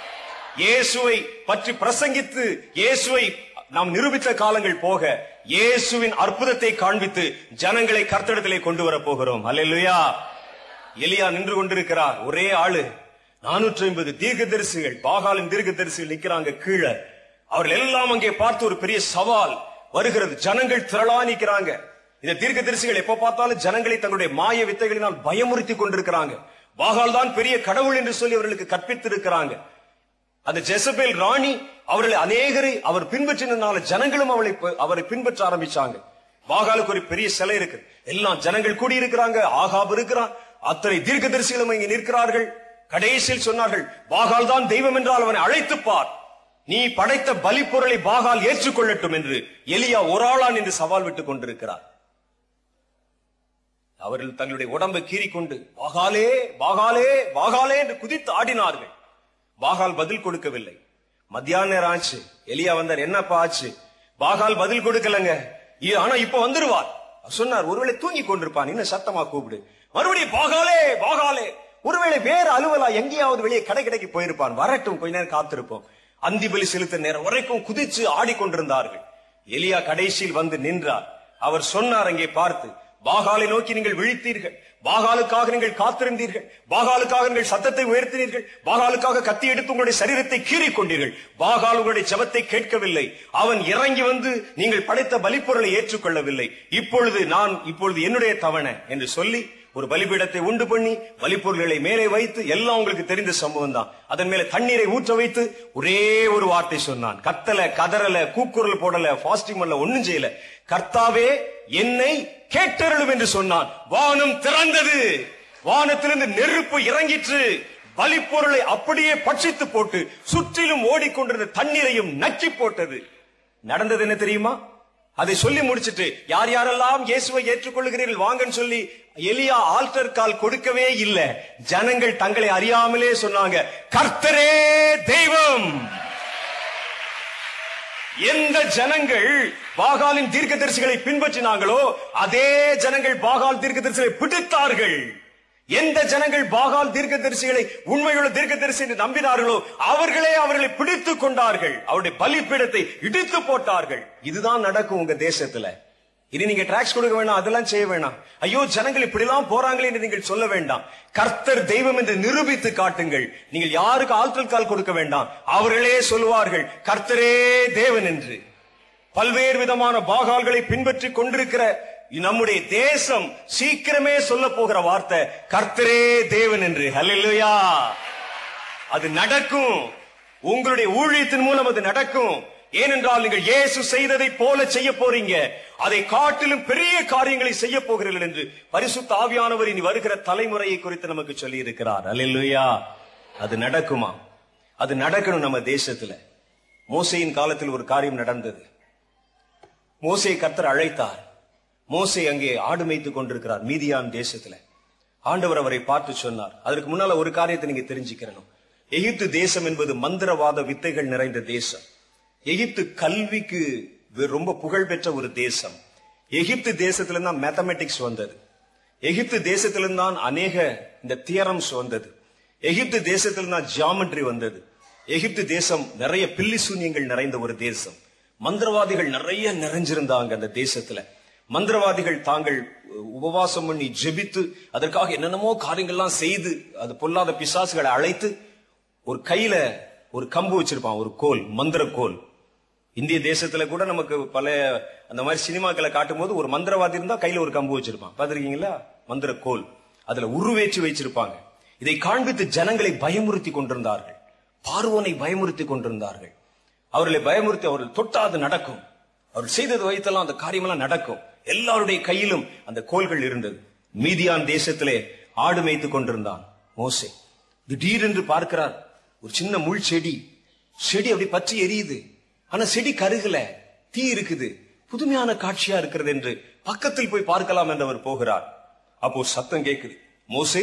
இயேசுவை பற்றி பிரசங்கித்து இயேசுவை நாம் நிரூபித்த காலங்கள் போக இயேசுவின் அற்புதத்தை காண்பித்து ஜனங்களை கர்த்தடத்திலே கொண்டு வர போகிறோம் ஹalleluya எலியா நின்று கொண்டிருக்கிறார் ஒரே ஆளு நானூற்றி ஐம்பது தீர்க்கதரிசிகள் பாகாலின் தீர்க்கதரிசிகள் நிக்கிறாங்க கீழே அவர்கள் எல்லாம் அங்கே பார்த்து ஒரு பெரிய சவால் வருகிறது ஜனங்கள் திரளா நிக்கிறாங்க இந்த தீர்க்கதரிசிகள் எப்ப பார்த்தாலும் ஜனங்களை தங்களுடைய மாய வித்தைகளினால் பயமுறுத்தி கொண்டிருக்கிறாங்க பாகால் தான் பெரிய கடவுள் என்று சொல்லி அவர்களுக்கு கற்பித்திருக்கிறாங்க அந்த ஜெசபேல் ராணி அவர்களை அநேகரை அவர் பின்பற்றினால ஜனங்களும் அவளை அவரை பின்பற்ற ஆரம்பிச்சாங்க பாகாலுக்கு ஒரு பெரிய சிலை இருக்கு எல்லாம் ஜனங்கள் கூடி இருக்கிறாங்க ஆகாப் இருக்கிறான் அத்தனை தீர்க்கதரிசிகளும் இங்கே நிற்கிறார்கள் கடைசியில் சொன்னார்கள் பாகால் தான் தெய்வம் என்றால் அவனை அழைத்து பார் நீ படைத்த பலி பொருளை பாகால் ஏற்றுக்கொள்ளட்டும் என்று எலியா ஒரு ஆளான் என்று சவால் விட்டுக் கொண்டிருக்கிறார் அவர்கள் தங்களுடைய உடம்பை கீறிக்கொண்டு பாகாலே பாகாலே பாகாலே என்று குதித்து ஆடினார்கள் பாகால் பதில் கொடுக்கவில்லை மத்தியான நேரம் ஆச்சு எலியா வந்தார் என்னப்பா ஆச்சு பாகால் பதில் கொடுக்கலங்க இ- ஆனா இப்ப வந்துருவார் சொன்னார் ஒருவேளை தூங்கி கொண்டிருப்பான் இன்னும் சத்தமா கூப்பிடு மறுபடியும் பாகாலே பாகாலே ஒருவேளை வேற அலுவலா எங்கேயாவது வெளியே கடை கடைக்கு போயிருப்பான் வரட்டும் கொஞ்ச நேரம் காத்திருப்போம் அந்தி பலி செலுத்த நேரம் வரைக்கும் குதிச்சு ஆடிக்கொண்டிருந்தார்கள் எலியா கடைசியில் வந்து நின்றார் அவர் சொன்னார் அங்கே பார்த்து பாகாலை நோக்கி நீங்கள் விழித்தீர்கள் பாகாலுக்காக நீங்கள் காத்திருந்தீர்கள் பாகாலுக்காக நீங்கள் சத்தத்தை உயர்த்தினீர்கள் பாகாலுக்காக கத்தி எடுத்து உங்களுடைய சரீரத்தை கீறிக் கொண்டீர்கள் பாகால் உங்களுடைய ஜெபத்தை கேட்கவில்லை அவன் இறங்கி வந்து நீங்கள் படைத்த பலிப்பொருளை ஏற்றுக்கொள்ளவில்லை இப்பொழுது நான் இப்பொழுது என்னுடைய தவணை என்று சொல்லி ஒரு பலிபீடத்தை உண்டு பண்ணி பலிப்பொருள்களை மேலே வைத்து எல்லாம் உங்களுக்கு தெரிந்த சம்பவம் தான் அதன் மேல தண்ணீரை ஊற்ற வைத்து ஒரே ஒரு வார்த்தை சொன்னான் கத்தல கதறல கூக்குரல் போடல பாஸ்டிங் பண்ணல ஒண்ணும் செய்யல கர்த்தாவே என்னை கேட்டருளும் என்று சொன்னான் வானம் திறந்தது வானத்திலிருந்து நெருப்பு இறங்கிற்று பலிப்பொருளை அப்படியே பட்சித்து போட்டு சுற்றிலும் ஓடிக்கொண்டிருந்த தண்ணீரையும் நக்கி போட்டது நடந்தது என்ன தெரியுமா அதை சொல்லி முடிச்சிட்டு யார் யாரெல்லாம் இயேசுவை ஏற்றுக்கொள்கிறீர்கள் வாங்கன்னு சொல்லி எலியா ஆல்டர் கால் கொடுக்கவே இல்ல ஜனங்கள் தங்களை அறியாமலே சொன்னாங்க கர்த்தரே தெய்வம் எந்த ஜனங்கள் பாகாலின் தீர்க்கதரிசிகளை பின்பற்றினாங்களோ அதே ஜனங்கள் பாகால் தீர்க்கதரிசிகளை பிடித்தார்கள் எந்த ஜனங்கள் பாகால் தீர்க்கதரிசிகளை உண்மையுள்ள தீர்க்கதரிசி என்று நம்பினார்களோ அவர்களே அவர்களை பிடித்துக் கொண்டார்கள் அவருடைய பலிப்பீடத்தை இடித்து போட்டார்கள் இதுதான் நடக்கும் உங்க தேசத்துல இனி நீங்க டாக்ஸ் கொடுக்க வேண்டாம் அதெல்லாம் செய்ய வேண்டாம் ஐயோ ஜனங்கள் இப்படிலாம் போறாங்களே என்று நீங்கள் சொல்ல வேண்டாம் கர்த்தர் தெய்வம் என்று நிரூபித்து காட்டுங்கள் நீங்கள் யாருக்கு ஆல்டர் கால் கொடுக்க வேண்டாம் அவர்களே சொல்லுவார்கள் கர்த்தரே தேவன் என்று பல்வேறு விதமான பாகால்களை பின்பற்றி கொண்டிருக்கிற நம்முடைய தேசம் சீக்கிரமே சொல்ல போகிற வார்த்தை கர்த்தரே தேவன் என்று ஹalleluya அது நடக்கும் உங்களுடைய ஊழியத்தின் மூலம் அது நடக்கும் ஏனென்றால் நீங்கள் இயேசு செய்ததை போல செய்ய போறீங்க அதை காட்டிலும் பெரிய காரியங்களை செய்ய போகிறீர்கள் என்று பரிசுத்த ஆவியானவர் இனி வருகிற தலைமுறையை குறித்து நமக்கு சொல்லி இருக்கிறார் அல்லேலூயா அது நடக்குமா அது நடக்கணும் நம்ம தேசத்துல மோசையின் காலத்தில் ஒரு காரியம் நடந்தது மோசையை கர்த்தர் அழைத்தார் மோசே அங்கே ஆடு மேய்த்துக் கொண்டிருக்கிறார் மீதியான் தேசத்துல ஆண்டவர் அவரை பார்த்து சொன்னார் அதற்கு முன்னால ஒரு காரியத்தை நீங்க தெரிஞ்சுக்கிறணும் எகிப்து தேசம் என்பது மந்திரவாத வித்தைகள் நிறைந்த தேசம் எகிப்து கல்விக்கு வெ- ரொம்ப புகழ்பெற்ற ஒரு தேசம் எகிப்து தேசத்துல தான் மேத்தமெட்டிக்ஸ் வந்தது எகிப்து தேசத்திலிருந்தான் அநேக இந்த தியரம்ஸ் வந்தது எகிப்து தேசத்தில் தான் ஜியாமெட்ரி வந்தது எகிப்து தேசம் நிறைய பில்லி சூன்யங்கள் நிறைந்த ஒரு தேசம் மந்திரவாதிகள் நிறைய நிறைஞ்சிருந்தாங்க அந்த தேசத்துல மந்திரவாதிகள் தாங்கள் உபவாசம் பண்ணி ஜெபித்து அதற்காக என்னென்னமோ காரியங்கள்லாம் செய்து அது பொல்லாத பிசாசுகளை அழைத்து ஒரு கையில ஒரு கம்பு வச்சிருப்பான் ஒரு கோல் மந்திர கோல் இந்திய தேசத்துல கூட நமக்கு பல அந்த மாதிரி சினிமாக்களை காட்டும் போது ஒரு மந்திரவாதி இருந்தா கையில ஒரு கம்பு வச்சிருப்பான் பாத்திருக்கீங்களா மந்திர கோல் அதுல உருவேற்றி வச்சிருப்பாங்க இதை காண்பித்து ஜனங்களை பயமுறுத்தி கொண்டிருந்தார்கள் பார்வோனை பயமுறுத்தி கொண்டிருந்தார்கள் அவர்களை பயமுறுத்தி அவர்கள் தொட்டா அது நடக்கும் அவர் செய்தது வைத்தெல்லாம் அந்த காரியமெல்லாம் நடக்கும் எல்லாருடைய கையிலும் அந்த கோல்கள் இருந்தது மீதியான் தேசத்திலே ஆடு மேய்த்துக் கொண்டிருந்தான் மோசே திடீரென்று பார்க்கிறார் ஒரு சின்ன முள் செடி செடி அப்படி பற்றி எரியுது ஆனா செடி கருகல தீ இருக்குது புதுமையான காட்சியா இருக்கிறது என்று பக்கத்தில் போய் பார்க்கலாம் என்று அவர் போகிறார் அப்போ சத்தம் கேக்குது மோசே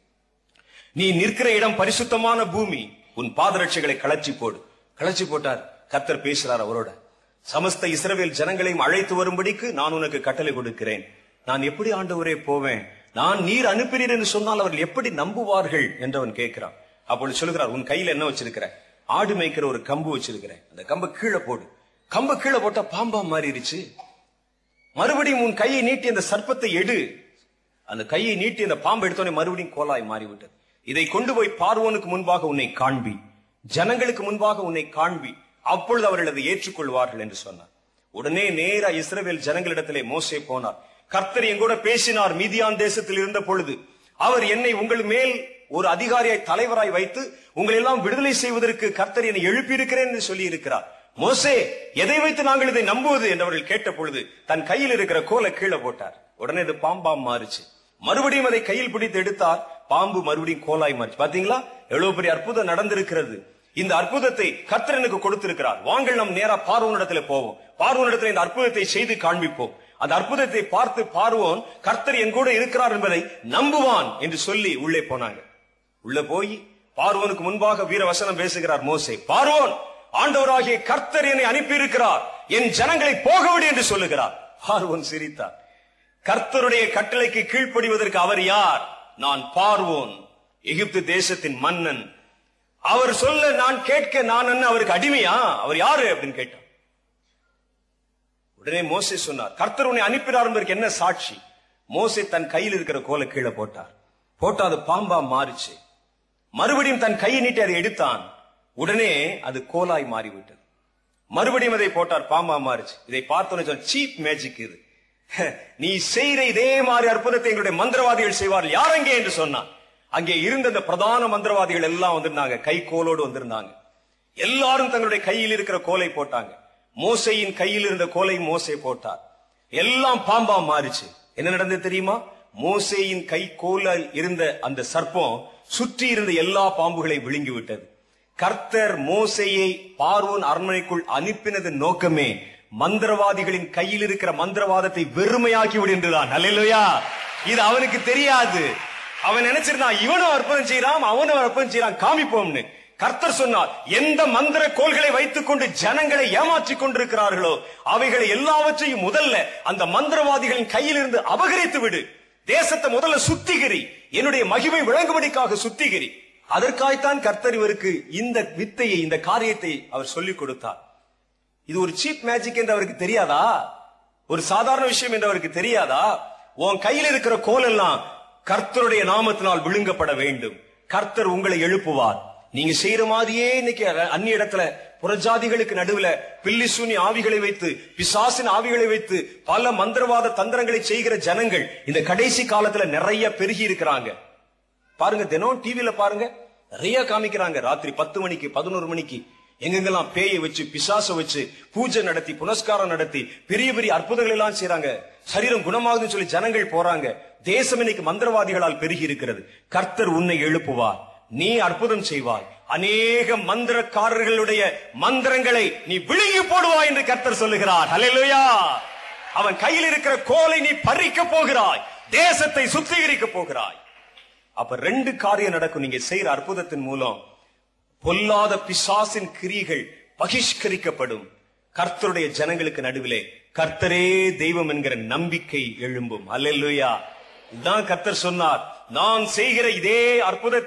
நீ நிற்கிற இடம் பரிசுத்தமான பூமி உன் பாதரட்சைகளை களைச்சி போடு களைச்சி போட்டார் கர்த்தர் பேசுறார் அவரோட சமஸ்த இஸ்ரவேல் ஜனங்களையும் அழைத்து வரும்படிக்கு நான் உனக்கு கட்டளை கொடுக்கிறேன் நான் எப்படி ஆண்டவரே போவேன் நான் நீர் அனுப்பினீர் என்று சொன்னால் அவர்கள் எப்படி நம்புவார்கள் என்று அவன் கேட்கிறான் அப்பொழுது சொல்லுகிறார் உன் கையில என்ன வச்சிருக்கிற ஆடு மேய்க்கிற ஒரு கம்பு வச்சிருக்கிறேன் அந்த கம்பை கீழே போடு கம்பை கீழே போட்டா பாம்பா மாறிடுச்சு மறுபடியும் உன் கையை நீட்டி அந்த சர்ப்பத்தை எடு அந்த கையை நீட்டி அந்த பாம்பு எடுத்தோடனே மறுபடியும் கோலாய் மாறிவிட்டது இதை கொண்டு போய் பார்வோனுக்கு முன்பாக உன்னை காண்பி ஜனங்களுக்கு முன்பாக உன்னை காண்பி அப்பொழுது அவர்கள் அதை ஏற்றுக்கொள்வார்கள் என்று சொன்னார் உடனே நேரா இஸ்ரவேல் ஜனங்களிடத்திலே மோசே போனார் கர்த்தர் எங்கூட பேசினார் மீதியான் தேசத்தில் இருந்த பொழுது அவர் என்னை உங்கள் மேல் ஒரு அதிகாரியாய் தலைவராய் வைத்து உங்களை எல்லாம் விடுதலை செய்வதற்கு கர்த்தர் என்னை எழுப்பியிருக்கிறேன் என்று சொல்லி இருக்கிறார் மோசே எதை வைத்து நாங்கள் இதை நம்புவது என்று அவர்கள் கேட்ட பொழுது தன் கையில் இருக்கிற கோலை கீழே போட்டார் உடனே இது பாம்பாம் மாறுச்சு மறுபடியும் அதை கையில் பிடித்து எடுத்தார் பாம்பு மறுபடியும் கோலாய் மாறிச்சு பாத்தீங்களா எவ்வளவு பெரிய அற்புதம் நடந்திருக்கிறது இந்த அற்புதத்தை கர்த்தர் எனக்கு கொடுத்திருக்கிறார் வாங்கள் நம் நேரா பார்வோனிடத்துல போவோம் பார்வோனிடத்துல இந்த அற்புதத்தை செய்து காண்பிப்போம் அந்த அற்புதத்தை பார்த்து பார்வோன் கர்த்தர் என் கூட இருக்கிறார் என்பதை நம்புவான் என்று சொல்லி உள்ளே போனாங்க உள்ள போய் பார்வோனுக்கு முன்பாக வீர வசனம் பேசுகிறார் மோசே பார்வோன் ஆண்டவராகிய கர்த்தர் என்னை அனுப்பியிருக்கிறார் என் ஜனங்களை போகவிடு என்று சொல்லுகிறார் பார்வோன் சிரித்தார் கர்த்தருடைய கட்டளைக்கு கீழ்ப்படிவதற்கு அவர் யார் நான் பார்வோன் எகிப்து தேசத்தின் மன்னன் அவர் சொல்ல நான் கேட்க நான் என்ன அவருக்கு அடிமையா அவர் யாரு அப்படின்னு கேட்டான் உடனே மோசே சொன்னார் கர்த்தர் உன்னை அனுப்பினார் என்பதற்கு என்ன சாட்சி மோசே தன் கையில் இருக்கிற கோலை கீழே போட்டார் போட்டா அது பாம்பா மாறிச்சு மறுபடியும் தன் கையை நீட்டி அதை எடுத்தான் உடனே அது கோலாய் மாறிவிட்டது மறுபடியும் அதை போட்டார் பாம்பா மாறிச்சு இதை பார்த்தோன்னு சீப் மேஜிக் இது நீ செய்கிற இதே மாதிரி அற்புதத்தை எங்களுடைய மந்திரவாதிகள் செய்வார்கள் யார் அங்கே என்று சொன்னான் அங்கே இருந்த அந்த பிரதான மந்திரவாதிகள் எல்லாம் வந்திருந்தாங்க கை கோலோடு வந்திருந்தாங்க எல்லாரும் தங்களுடைய கையில் இருக்கிற கோலை போட்டாங்க மோசையின் கையில் இருந்த கோலை மோசை போட்டார் எல்லாம் பாம்பா மாறிச்சு என்ன நடந்தது தெரியுமா மோசேயின் கை கோல இருந்த அந்த சர்ப்பம் சுற்றி இருந்த எல்லா பாம்புகளை விழுங்கி விட்டது கர்த்தர் மோசையை பார்வோன் அரண்மனைக்குள் அனுப்பினது நோக்கமே மந்திரவாதிகளின் கையில் இருக்கிற மந்திரவாதத்தை வெறுமையாக்கி விடுன்றதான் அல்லையா இது அவனுக்கு தெரியாது அவன் நினைச்சிருந்தான் இவனும் அற்புதம் செய்யறான் அவனும் அற்புதம் செய்யறான் காமிப்போம்னு கர்த்தர் சொன்னார் எந்த மந்திர கோள்களை வைத்துக் கொண்டு ஜனங்களை ஏமாற்றிக் கொண்டிருக்கிறார்களோ அவைகளை எல்லாவற்றையும் முதல்ல அந்த மந்திரவாதிகளின் கையில் இருந்து அபகரித்து விடு தேசத்தை முதல்ல சுத்திகிரி என்னுடைய மகிமை விளங்கும்படிக்காக சுத்திகிரி அதற்காய்த்தான் கர்த்தர் இவருக்கு இந்த வித்தையை இந்த காரியத்தை அவர் சொல்லிக் கொடுத்தார் இது ஒரு சீப் மேஜிக் என்று அவருக்கு தெரியாதா ஒரு சாதாரண விஷயம் என்று அவருக்கு தெரியாதா உன் கையில் இருக்கிற கோல் எல்லாம் கர்த்தருடைய நாமத்தினால் விழுங்கப்பட வேண்டும் கர்த்தர் உங்களை எழுப்புவார் நீங்க செய்யற மாதிரியே இன்னைக்கு அந்நிய இடத்துல புறஜாதிகளுக்கு நடுவுல பில்லிசூனி ஆவிகளை வைத்து பிசாசின் ஆவிகளை வைத்து பல மந்திரவாத தந்திரங்களை செய்கிற ஜனங்கள் இந்த கடைசி காலத்துல நிறைய பெருகி இருக்கிறாங்க பாருங்க தினம் டிவில பாருங்க நிறைய காமிக்கிறாங்க ராத்திரி பத்து மணிக்கு பதினோரு மணிக்கு எங்கெங்கெல்லாம் பேயை வச்சு பிசாச வச்சு பூஜை நடத்தி புனஸ்காரம் நடத்தி பெரிய பெரிய அற்புதங்கள் எல்லாம் செய்யறாங்க சரீரம் குணமாகுதுன்னு சொல்லி ஜனங்கள் போறாங்க தேசம் இன்னைக்கு மந்திரவாதிகளால் பெருகி இருக்கிறது கர்த்தர் உன்னை எழுப்புவார் நீ அற்புதம் செய்வாய் அநேக மந்திரக்காரர்களுடைய மந்திரங்களை நீ விழுங்கி போடுவாய் என்று கர்த்தர் சொல்லுகிறார் ஹalleluya அவன் கையில் இருக்கிற கோலை நீ பறிக்க போகிறாய் தேசத்தை சுத்திகரிக்க போகிறாய் அப்ப ரெண்டு காரியம் நடக்கும் நீங்க செய்யற அற்புதத்தின் மூலம் பொல்லாத பிசாசின் கிரியைகள் பகிஷ்கரிக்கப்படும் கர்த்தருடைய ஜனங்களுக்கு நடுவிலே கர்த்தரே தெய்வம் என்கிற நம்பிக்கை எழும்பும் அல்லேலூயா இதுதான் கர்த்தர் சொன்னார் நான் செய்கிற இதே அற்புதத்தை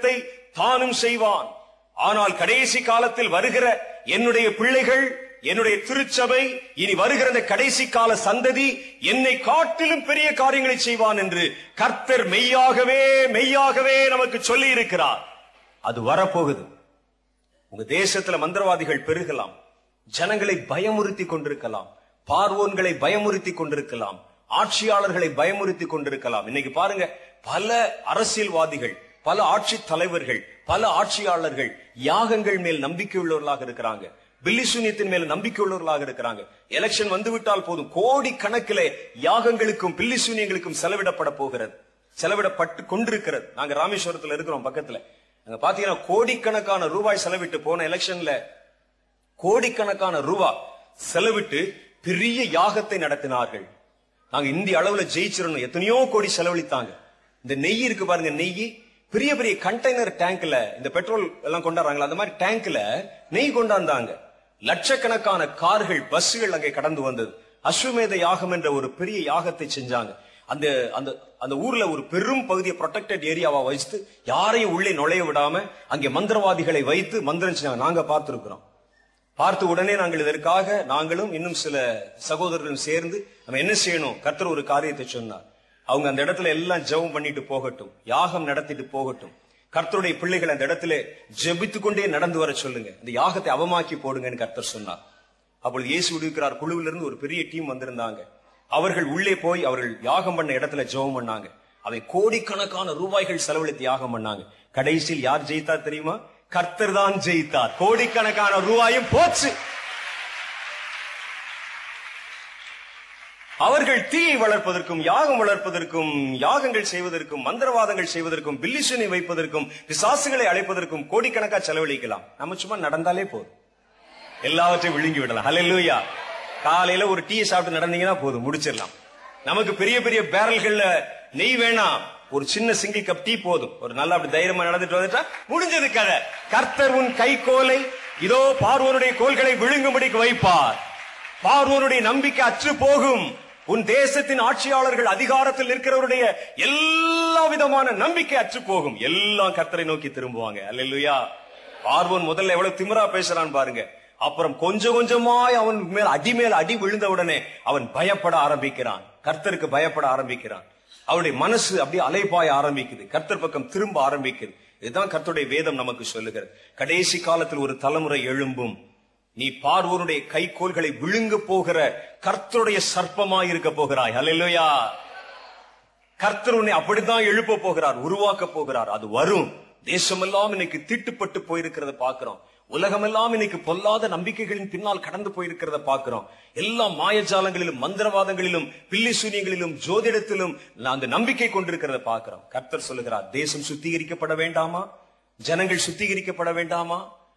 தானும் செய்வான் ஆனால் கடைசி காலத்தில் வருகிற என்னுடைய பிள்ளைகள் என்னுடைய திருச்சபை இனி வருகிற இந்த கடைசி கால சந்ததி என்னை காட்டிலும் பெரிய காரியங்களை செய்வான் என்று கர்த்தர் மெய்யாகவே மெய்யாகவே நமக்கு சொல்லி இருக்கிறார் அது வரப்போகுது உங்க தேசத்துல மந்திரவாதிகள் பெருகலாம் ஜனங்களை பயமுறுத்தி கொண்டிருக்கலாம் பார்வோன்களை பயமுறுத்தி கொண்டிருக்கலாம் ஆட்சியாளர்களை பயமுறுத்தி கொண்டிருக்கலாம் இன்னைக்கு பாருங்க பல அரசியல்வாதிகள் பல ஆட்சி தலைவர்கள் பல ஆட்சியாளர்கள் யாகங்கள் மேல் நம்பிக்கை உள்ளவர்களாக இருக்கிறாங்க பில்லி சூன்யத்தின் மேல நம்பிக்கை உள்ளவர்களாக இருக்கிறாங்க எலெக்ஷன் வந்து விட்டால் போதும் கோடி கணக்கிலே யாகங்களுக்கும் பில்லி சூன்யங்களுக்கும் செலவிடப்பட போகிறது செலவிடப்பட்டு கொண்டிருக்கிறது நாங்க ராமேஸ்வரத்துல இருக்கிறோம் பக்கத்துல அங்க பாத்தீங்கன்னா கோடிக்கணக்கான ரூபாய் செலவிட்டு போன எலெக்ஷன்ல கோடிக்கணக்கான ரூபாய் செலவிட்டு பெரிய யாகத்தை நடத்தினார்கள் நாங்க இந்திய அளவுல ஜெயிச்சிடணும் எத்தனையோ கோடி செலவழித்தாங்க இந்த நெய் இருக்கு பாருங்க நெய் பெரிய பெரிய கண்டெய்னர் டேங்க்ல இந்த பெட்ரோல் எல்லாம் கொண்டாடுறாங்களா அந்த மாதிரி டேங்க்ல நெய் கொண்டாந்தாங்க லட்சக்கணக்கான கார்கள் பஸ்கள் அங்கே கடந்து வந்தது அஸ்வமேத யாகம் என்ற ஒரு பெரிய யாகத்தை செஞ்சாங்க அந்த அந்த அந்த ஊர்ல ஒரு பெரும் பகுதியை ப்ரொடெக்டட் ஏரியாவா வச்சுட்டு யாரையும் உள்ளே நுழைய விடாம அங்கே மந்திரவாதிகளை வைத்து மந்திரம் செஞ்சாங்க நாங்க பார்த்திருக்கிறோம் பார்த்து உடனே நாங்கள் இதற்காக நாங்களும் இன்னும் சில சகோதரர்களும் சேர்ந்து நம்ம என்ன செய்யணும் கர்த்தர் ஒரு காரியத்தை சொன்னார் அவங்க அந்த இடத்துல எல்லாம் ஜெபம் பண்ணிட்டு போகட்டும் யாகம் நடத்திட்டு போகட்டும் கர்த்தருடைய பிள்ளைகள் அந்த இடத்துல ஜெபித்து கொண்டே நடந்து வர சொல்லுங்க இந்த யாகத்தை அவமாக்கி போடுங்கன்னு கர்த்தர் சொன்னார் அப்பொழுது இயேசு விடுவிக்கிறார் குழுவிலிருந்து ஒரு பெரிய டீம் வந்திருந்தாங்க அவர்கள் உள்ளே போய் அவர்கள் யாகம் பண்ண இடத்துல ஜெபம் பண்ணாங்க அவை கோடிக்கணக்கான ரூபாய்கள் செலவழித்து யாகம் பண்ணாங்க கடைசியில் யார் ஜெயித்தா தெரியுமா கர்த்தர் தான் ஜெயித்தார் கோடிக்கணக்கான ரூபாயும் போச்சு அவர்கள் தீயை வளர்ப்பதற்கும் யாகம் வளர்ப்பதற்கும் யாகங்கள் செய்வதற்கும் மந்திரவாதங்கள் செய்வதற்கும் பில்லிசுனை வைப்பதற்கும் பிசாசுகளை அழைப்பதற்கும் கோடிக்கணக்கா செலவழிக்கலாம் நம்ம சும்மா நடந்தாலே போதும் எல்லாவற்றையும் விழுங்கி விடலாம் ஹalleluya காலையில ஒரு டீ சாப்பிட்டு நடந்தீங்கன்னா போதும் முடிச்சிடலாம் நமக்கு பெரிய பெரிய பேரல்கள்ல நெய் வேணாம் ஒரு சின்ன சிங்கிள் கப் டீ போதும் ஒரு நல்லா அப்படி தைரியமா நடந்துட்டு வந்துட்டா முடிஞ்சது கதை கர்த்தர் உன் கை கோலை இதோ பார்வோனுடைய கோல்களை விழுங்கும்படிக்கு வைப்பார் பார்வோனுடைய நம்பிக்கை அற்று போகும் உன் தேசத்தின் ஆட்சியாளர்கள் அதிகாரத்தில் இருக்கிறவருடைய எல்லா விதமான நம்பிக்கை அற்று போகும் எல்லாம் கர்த்தரை நோக்கி திரும்புவாங்க அல்லேலூயா பார்வோன் முதல்ல எவ்வளவு திமிரா பேசுறான் பாருங்க அப்புறம் கொஞ்சம் கொஞ்சமாய் அவன் மேல் அடி மேல் அடி விழுந்த உடனே அவன் பயப்பட ஆரம்பிக்கிறான் கர்த்தருக்கு பயப்பட ஆரம்பிக்கிறான் அவருடைய மனசு அப்படியே அலைபாய ஆரம்பிக்குது கர்த்தர் பக்கம் திரும்ப ஆரம்பிக்குது இதுதான் கர்த்தருடைய வேதம் நமக்கு சொல்லுகிறது கடைசி காலத்தில் ஒரு தலைமுறை எழும்பும் நீ பார்வோனுடைய கைகோள்களை விழுங்க போகிற கர்த்தருடைய சர்ப்பமாய் இருக்க போகிறாய் அல்லேலூயா கர்த்தர் உன்னை அப்படித்தான் எழுப்ப போகிறார் உருவாக்க போகிறார் அது வரும் தேசமெல்லாம் இன்னைக்கு தீட்டுப்பட்டு போயிருக்கிறத பாக்குறோம் உலகமெல்லாம் இன்னைக்கு பொல்லாத நம்பிக்கைகளின் பின்னால் கடந்து போயிருக்கிறத பாக்குறோம் எல்லா மாயஜாலங்களிலும் மந்திரவாதங்களிலும் பில்லி சூனியங்களிலும் ஜோதிடத்திலும் அந்த நம்பிக்கை கொண்டிருக்கிறத பாக்குறோம் கர்த்தர் சொல்லுகிறார் தேசம் சுத்திகரிக்கப்பட வேண்டாமா ஜனங்கள் சுத்திகரிக்கப்பட வேண்டாமா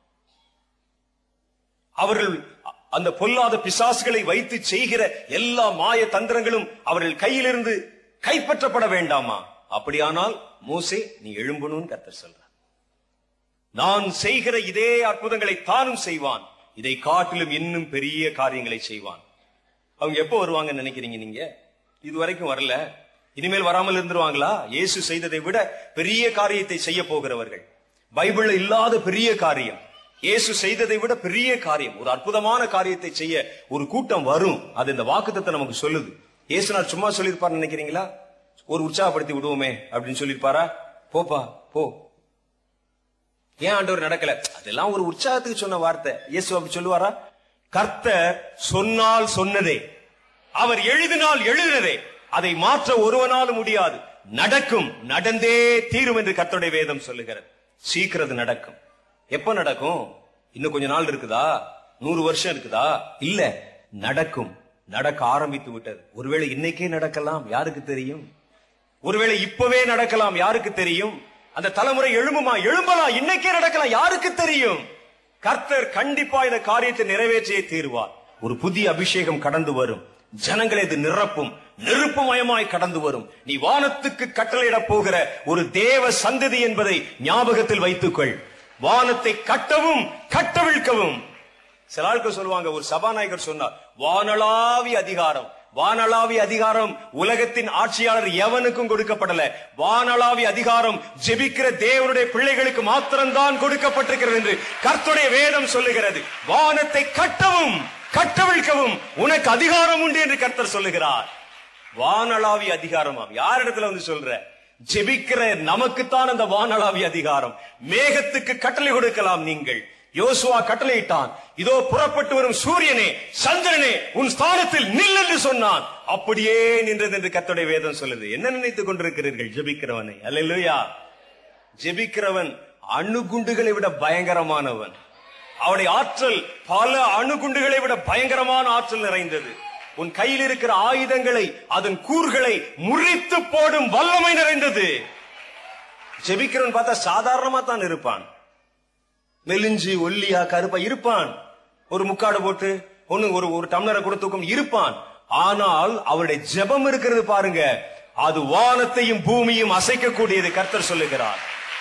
அவர்கள் அந்த பொல்லாத பிசாசுகளை வைத்து செய்கிற எல்லா மாய தந்திரங்களும் அவர்கள் கையிலிருந்து கைப்பற்றப்பட வேண்டாமா அப்படியானால் மோசே நீ எழும்பணும்னு கர்த்தர் சொல்றார் நான் செய்கிற இதே அற்புதங்களை தானும் செய்வான் இதை காட்டிலும் இன்னும் பெரிய காரியங்களை செய்வான் அவங்க எப்போ வருவாங்கன்னு நினைக்கிறீங்க நீங்க இதுவரைக்கும் வரல இனிமேல் வராமல் இருந்துருவாங்களா இயேசு செய்ததை விட பெரிய காரியத்தை செய்ய போகிறவர்கள் பைபிள்ல இல்லாத பெரிய காரியம் இயேசு செய்ததை விட பெரிய காரியம் ஒரு அற்புதமான காரியத்தை செய்ய ஒரு கூட்டம் வரும் அது இந்த வாக்குத்தத்தை நமக்கு சொல்லுது இயேசு நான் சும்மா சொல்லியிருப்பார் நினைக்கிறீங்களா ஒரு உற்சாகப்படுத்தி விடுவோமே அப்படின்னு சொல்லியிருப்பாரா போப்பா போ ஏன் ஆண்டவர் நடக்கல அதெல்லாம் ஒரு உற்சாகத்துக்கு சொன்ன வார்த்தை இயேசு அப்படி சொல்லுவாரா கர்த்தர் சொன்னால் சொன்னதே அவர் எழுதினால் எழுதினதே அதை மாற்ற ஒருவனாலும் முடியாது நடக்கும் நடந்தே தீரும் என்று கர்த்தருடைய வேதம் சொல்லுகிறது சீக்கிரம் நடக்கும் எப்ப நடக்கும் இன்னும் கொஞ்ச நாள் இருக்குதா நூறு வருஷம் இருக்குதா இல்ல நடக்கும் நடக்க ஆரம்பித்து விட்டது ஒருவேளை இன்னைக்கே நடக்கலாம் யாருக்கு தெரியும் ஒருவேளை இப்பவே நடக்கலாம் யாருக்கு தெரியும் அந்த தலைமுறை எழும்புமா எழும்பலாம் இன்னைக்கே நடக்கலாம் யாருக்கு தெரியும் கர்த்தர் கண்டிப்பா இந்த காரியத்தை நிறைவேற்றியே தீர்வார் ஒரு புதிய அபிஷேகம் கடந்து வரும் ஜனங்களை இது நிரப்பும் நெருப்புமயமாய் கடந்து வரும் நீ வானத்துக்கு கட்டளையிட போகிற ஒரு தேவ சந்ததி என்பதை ஞாபகத்தில் வைத்துக்கொள் வானத்தை கட்டவும் கட்டவிழ்க்கவும் சில ஆட்கள் சொல்லுவாங்க ஒரு சபாநாயகர் சொன்னார் வானளாவிய அதிகாரம் வானளாவிய அதிகாரம் உலகத்தின் ஆட்சியாளர் எவனுக்கும் கொடுக்கப்படல வானளாவிய அதிகாரம் ஜெபிக்கிற தேவனுடைய பிள்ளைகளுக்கு மாத்திரம்தான் கொடுக்கப்பட்டிருக்கிறது என்று கர்த்தருடைய வேதம் சொல்லுகிறது வானத்தை கட்டவும் கட்டவிழ்க்கவும் உனக்கு அதிகாரம் உண்டு என்று கர்த்தர் சொல்லுகிறார் வானளாவிய அதிகாரமாம் யார் இடத்துல வந்து சொல்ற ஜெபிக்கிற நமக்குத்தான் அந்த வானளாவிய அதிகாரம் மேகத்துக்கு கட்டளை கொடுக்கலாம் நீங்கள் யோசுவா கட்டளையிட்டான் இதோ புறப்பட்டு வரும் சூரியனே சந்திரனே உன் ஸ்தானத்தில் நில் என்று சொன்னான் அப்படியே நின்றது என்று கர்த்தருடைய வேதம் சொல்லுது என்ன நினைத்துக் கொண்டிருக்கிறீர்கள் ஜெபிக்கிறவனை அல்லேலூயா ஜெபிக்கிறவன் அணுகுண்டுகளை விட பயங்கரமானவன் அவனுடைய ஆற்றல் பல அணுகுண்டுகளை விட பயங்கரமான ஆற்றல் நிறைந்தது உன் கையில் இருக்கிற ஆயுதங்களை அதன் கூறுகளை முறித்து போடும் வல்லமை நிறைந்தது ஜெபிக்கிறவன் பார்த்தா சாதாரணமா தான் இருப்பான் மெலிஞ்சு ஒல்லியா கருப்பா இருப்பான் ஒரு முக்காடு போட்டு ஒண்ணு ஒரு ஒரு டம்ளரை கூட தூக்கம் இருப்பான் ஆனால் அவருடைய ஜெபம் இருக்கிறது பாருங்க அது வானத்தையும் பூமியும் அசைக்கக்கூடியது கர்த்தர் சொல்லுகிறார்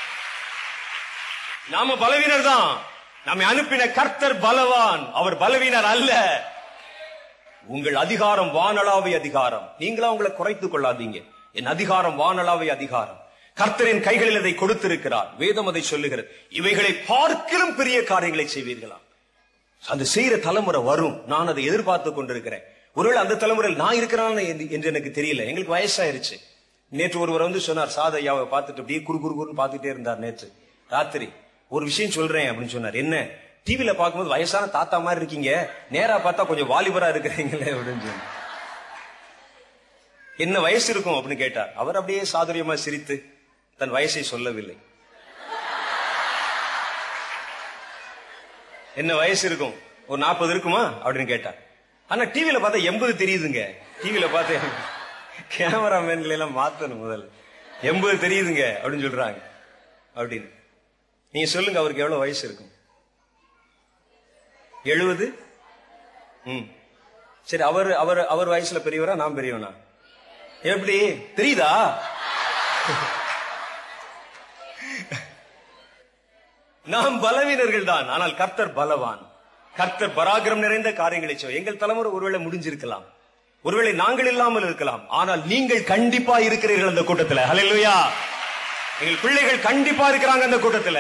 நாம பலவீனர் தான் நம்மை அனுப்பின கர்த்தர் பலவான் அவர் பலவீனர் அல்ல உங்கள் அதிகாரம் வானளாவிய அதிகாரம் நீங்களா உங்களை குறைத்துக் கொள்ளாதீங்க என் அதிகாரம் வானளாவிய அதிகாரம் கர்த்தரின் கைகளில் அதை கொடுத்திருக்கிறார் வேதம் அதை சொல்லுகிறது இவைகளை பார்க்கிலும் பெரிய காரியங்களை செய்வீர்களாம் அந்த செய்யற தலைமுறை வரும் நான் அதை எதிர்பார்த்து கொண்டிருக்கிறேன் ஒருவேளை அந்த தலைமுறையில் நான் இருக்கிறான் என்று எனக்கு தெரியல எங்களுக்கு வயசாயிருச்சு நேற்று ஒருவர் வந்து சொன்னார் சாதையாவை பார்த்துட்டு அப்படியே குறு குறு குறுன்னு பார்த்துட்டே இருந்தார் நேற்று ராத்திரி ஒரு விஷயம் சொல்றேன் அப்படின்னு சொன்னார் என்ன டிவில பார்க்கும்போது வயசான தாத்தா மாதிரி இருக்கீங்க நேரா பார்த்தா கொஞ்சம் வாலிபரா இருக்கிறீங்களே அப்படின்னு சொன்னார். என்ன வயசு இருக்கும் அப்படின்னு கேட்டார் அவர் அப்படியே சாதுரியமா சிரித்து தன் வயசை சொல்லவில்லை என்ன வயசு இருக்கும் ஒரு நாற்பது இருக்குமா அப்படின்னு கேட்டார் ஆனா டிவில பார்த்தா எண்பது தெரியுதுங்க டிவில பார்த்து கேமராமேன்களை எல்லாம் மாத்தணும் முதல்ல எண்பது தெரியுதுங்க அப்படின்னு சொல்றாங்க அப்படின்னு நீங்க சொல்லுங்க அவருக்கு எவ்வளவு வயசு இருக்கும் எழுபது ம் சரி அவர் அவர் அவர் வயசுல பெரியவரா நான் பெரியவனா எப்படி தெரியுதா நாம் பலவீனர்கள் தான் ஆனால் கர்த்தர் பலவான் கர்த்தர் பராக்கிரம் நிறைந்த காரியங்களை செய்வோம் எங்கள் தலைமுறை ஒருவேளை முடிஞ்சிருக்கலாம் ஒருவேளை நாங்கள் இல்லாமல் இருக்கலாம் ஆனால் நீங்கள் கண்டிப்பா இருக்கிறீர்கள் அந்த கூட்டத்துல ஹalleluya எங்கள் பிள்ளைகள் கண்டிப்பா இருக்கிறாங்க அந்த கூட்டத்துல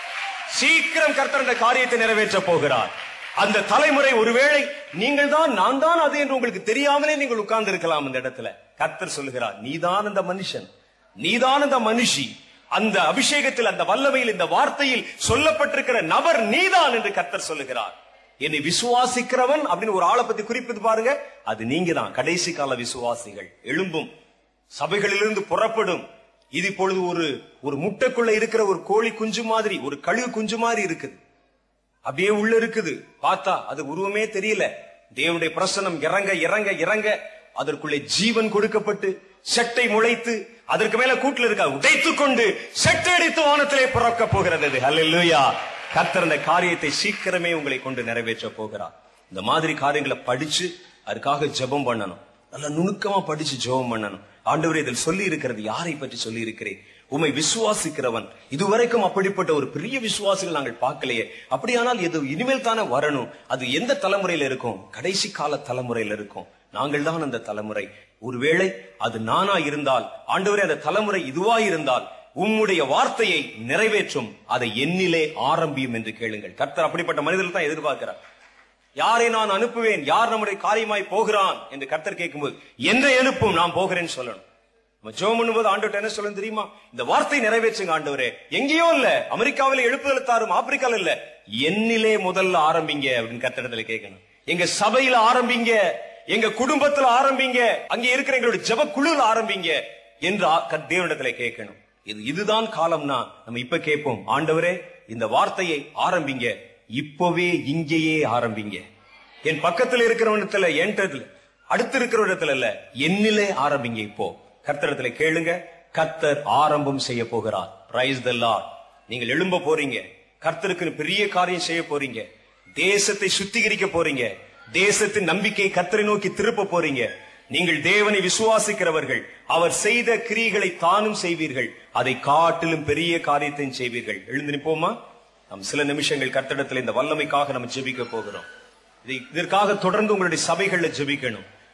சீக்கிரம் கர்த்தர் அந்த காரியத்தை நிறைவேற்ற போகிறார் அந்த தலைமுறை ஒருவேளை நீங்கள் தான் நான் தான் அது என்று உங்களுக்கு தெரியாமலே நீங்கள் உட்கார்ந்து இருக்கலாம் அந்த இடத்துல கர்த்தர் சொல்லுகிறார் நீதான் அந்த மனுஷன் நீதான் அந்த மனுஷி அந்த அபிஷேகத்தில் அந்த வல்லமையில் இந்த வார்த்தையில் சொல்லப்பட்டிருக்கிற நபர் நீதான் என்று கர்த்தர் சொல்லுகிறார் என்னை விசுவாசிக்கிறவன் அப்படின்னு ஒரு ஆளை பத்தி குறிப்பிட்டு பாருங்க அது நீங்க தான் கடைசி கால விசுவாசிகள் எழும்பும் சபைகளிலிருந்து புறப்படும் இது இப்பொழுது ஒரு ஒரு முட்டைக்குள்ள இருக்கிற ஒரு கோழி குஞ்சு மாதிரி ஒரு கழுகு குஞ்சு மாதிரி இருக்குது அப்படியே உள்ள இருக்குது பார்த்தா அது உருவமே தெரியல தேவனுடைய பிரசனம் இறங்க இறங்க இறங்க அதற்குள்ளே ஜீவன் கொடுக்கப்பட்டு செட்டை முளைத்து அதற்கு மேல கூட்டில் இருக்க உடைத்துக் கொண்டு செட்டை அடித்து வானத்திலே பிறக்க போகிறது அது ஹalleluya கர்த்தர் அந்த காரியத்தை சீக்கிரமே உங்களை கொண்டு நிறைவேற்ற போகிறார் இந்த மாதிரி காரியங்களை படிச்சு அதுக்காக ஜெபம் பண்ணணும் நல்லா நுணுக்கமா படிச்சு ஜெபம் பண்ணணும் ஆண்டவர் இதில் சொல்லி இருக்கிறது யாரை பற்றி சொல்லி இருக்கிறேன் உம்மை விசுவாசிக்கிறவன் இதுவரைக்கும் அப்படிப்பட்ட ஒரு பெரிய விசுவாசிகள் நாங்கள் பார்க்கலையே அப்படியானால் இது இனிமேல் தானே வரணும் அது எந்த தலைமுறையில இருக்கும் கடைசி கால தலைமுறையில இருக்கும் நாங்கள் தான் அந்த தலைமுறை ஒருவேளை அது நானா இருந்தால் ஆண்டவரே அந்த தலைமுறை இதுவா இருந்தால் உம்முடைய வார்த்தையை நிறைவேற்றும் அதை எண்ணிலே ஆரம்பியும் என்று கேளுங்கள் கர்த்தர் அப்படிப்பட்ட மனிதர்கள் தான் எதிர்பார்க்கிறார் யாரை நான் அனுப்புவேன் யார் நம்முடைய காரியமாய் போகிறான் என்று கர்த்தர் கேட்கும்போது என்னை அனுப்பும் நான் போகிறேன்னு சொல்லணும் நம்ம ஜெபம் பண்ணும்போது ஆண்டவர்ட்ட என்ன சொல்லணும் தெரியுமா இந்த வார்த்தை நிறைவேற்றுங்க ஆண்டவரே எங்கேயோ இல்ல அமெரிக்காவில எழுப்புதல் தாரும் ஆப்பிரிக்கால இல்ல என்னிலே முதல்ல ஆரம்பிங்க அப்படின்னு கர்த்தரிடத்துல கேட்கணும் எங்க சபையில ஆரம்பிங்க எங்க குடும்பத்துல ஆரம்பிங்க அங்க இருக்கிற எங்களுடைய ஜெப குழுல ஆரம்பிங்க என்று ஆ- கர்த்த- தேவனிடத்துல கேட்கணும் இது இதுதான் காலம்னா நம்ம இப்ப கேட்போம் ஆண்டவரே இந்த வார்த்தையை ஆரம்பிங்க இப்பவே இங்கேயே ஆரம்பிங்க என் பக்கத்துல இருக்கிறவனத்துல என்கிட்ட அடுத்து இருக்கிற இடத்துல இல்ல என்னிலே ஆரம்பிங்க இப்போ கர்த்தரிடத்துல கேளுங்க கர்த்தர் ஆரம்பம் செய்ய போகிறார் பிரைஸ் த லார்ட் நீங்கள் எழும்ப போறீங்க கர்த்தருக்கு பெரிய காரியம் செய்ய போறீங்க தேசத்தை சுத்திகரிக்க போறீங்க தேசத்தின் நம்பிக்கை கர்த்தரை நோக்கி திருப்ப போறீங்க நீங்கள் தேவனை விசுவாசிக்கிறவர்கள் அவர் செய்த கிரியைகளை தானும் செய்வீர்கள் அதை காட்டிலும் பெரிய காரியத்தையும் செய்வீர்கள் எழுந்து நிப்போமா நாம் சில நிமிஷங்கள் கர்த்தரிடத்தில் இந்த வல்லமைக்காக நம்ம ஜெபிக்க போகிறோம் இதை- இதற்காக தொடர்ந்து உங்களுடைய சபைகள்ல ஜெபிக்கணும்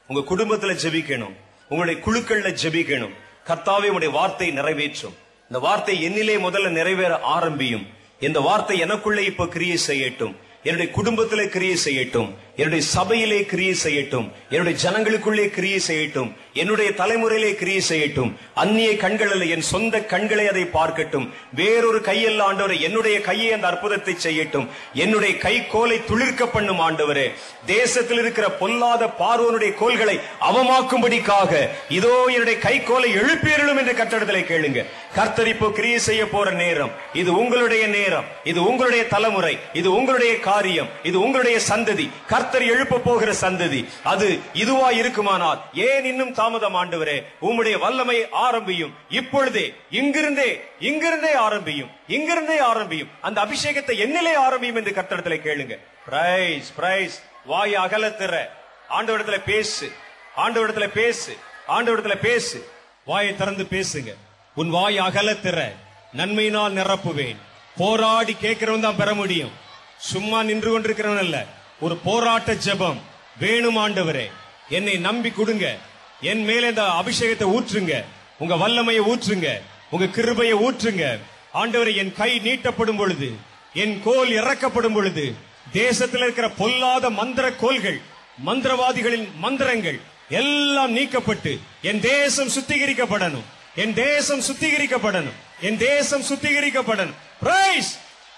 உங்க குடும்பத்துல ஜெபிக்கணும் உங்களுடைய குழுக்கள்ல ஜெபிக்கணும் கர்த்தாவே உடைய வார்த்தை நிறைவேற்றும் இந்த வார்த்தை என்னிலே முதல்ல நிறைவேற ஆரம்பியும் இந்த வார்த்தை எனக்குள்ளே இப்ப கிரியை செய்யட்டும் என்னுடைய குடும்பத்திலே கிரியை செய்யட்டும் என்னுடைய சபையிலே கிரியை செய்யட்டும் என்னுடைய ஜனங்களுக்குள்ளே கிரியை செய்யட்டும் என்னுடைய தலைமுறையிலே கிரியை செய்யட்டும் அந்நிய கண்கள் அல்ல என் சொந்த கண்களை அதை பார்க்கட்டும் வேறொரு கையல்ல ஆண்டவரே என்னுடைய கையை அந்த அற்புதத்தை செய்யட்டும் என்னுடைய கை கோலை துளிர்க்க பண்ணும் ஆண்டவரே தேசத்தில் இருக்கிற பொல்லாத பார்வனுடைய கோல்களை அவமாக்கும்படிக்காக இதோ என்னுடைய கை கோலை எழுப்பியருளும் என்று கட்டடத்திலே கேளுங்க கர்த்தர் இப்போ கிரியை செய்ய போற நேரம் இது உங்களுடைய நேரம் இது உங்களுடைய தலைமுறை இது உங்களுடைய காரியம் இது உங்களுடைய சந்ததி கர்த்தர் எழுப்ப போகிற சந்ததி அது இதுவா இருக்குமானால் ஏன் இன்னும் தாமதம் ஆண்டவரே உம்முடைய வல்லமை ஆரம்பியும் இப்பொழுதே இங்கிருந்தே இங்கிருந்தே ஆரம்பியும் இங்கிருந்தே ஆரம்பியும் அந்த அபிஷேகத்தை என்னிலே ஆரம்பியும் என்று கர்த்தரிடத்துல கேளுங்க பிரைஸ் பிரைஸ் வாய் அகலத்திற ஆண்டவரிடத்துல பேசு ஆண்டவரிடத்துல பேசு ஆண்டவரிடத்துல பேசு வாயை திறந்து பேசுங்க உன் வாய் அகலத்திற நன்மையினால் நிரப்புவேன் போராடி கேட்கிறவன் தான் பெற முடியும் சும்மா நின்று கொண்டிருக்கிறவன் அல்ல ஒரு போராட்ட ஜெபம் வேணும் ஆண்டவரே என்னை நம்பி கொடுங்க என் மேல இந்த அபிஷேகத்தை ஊற்றுங்க உங்க வல்லமையை ஊற்றுங்க உங்க கிருபையை ஊற்றுங்க ஆண்டவரே என் கை நீட்டப்படும் பொழுது என் கோல் இறக்கப்படும் பொழுது தேசத்தில் இருக்கிற பொல்லாத மந்திர கோல்கள் மந்திரவாதிகளின் மந்திரங்கள் எல்லாம் நீக்கப்பட்டு என் தேசம் சுத்திகரிக்கப்படணும் என் தேசம் சுத்திகரிக்கப்படணும் என் தேசம் சுத்திகரிக்கப்படணும் பிரைஸ்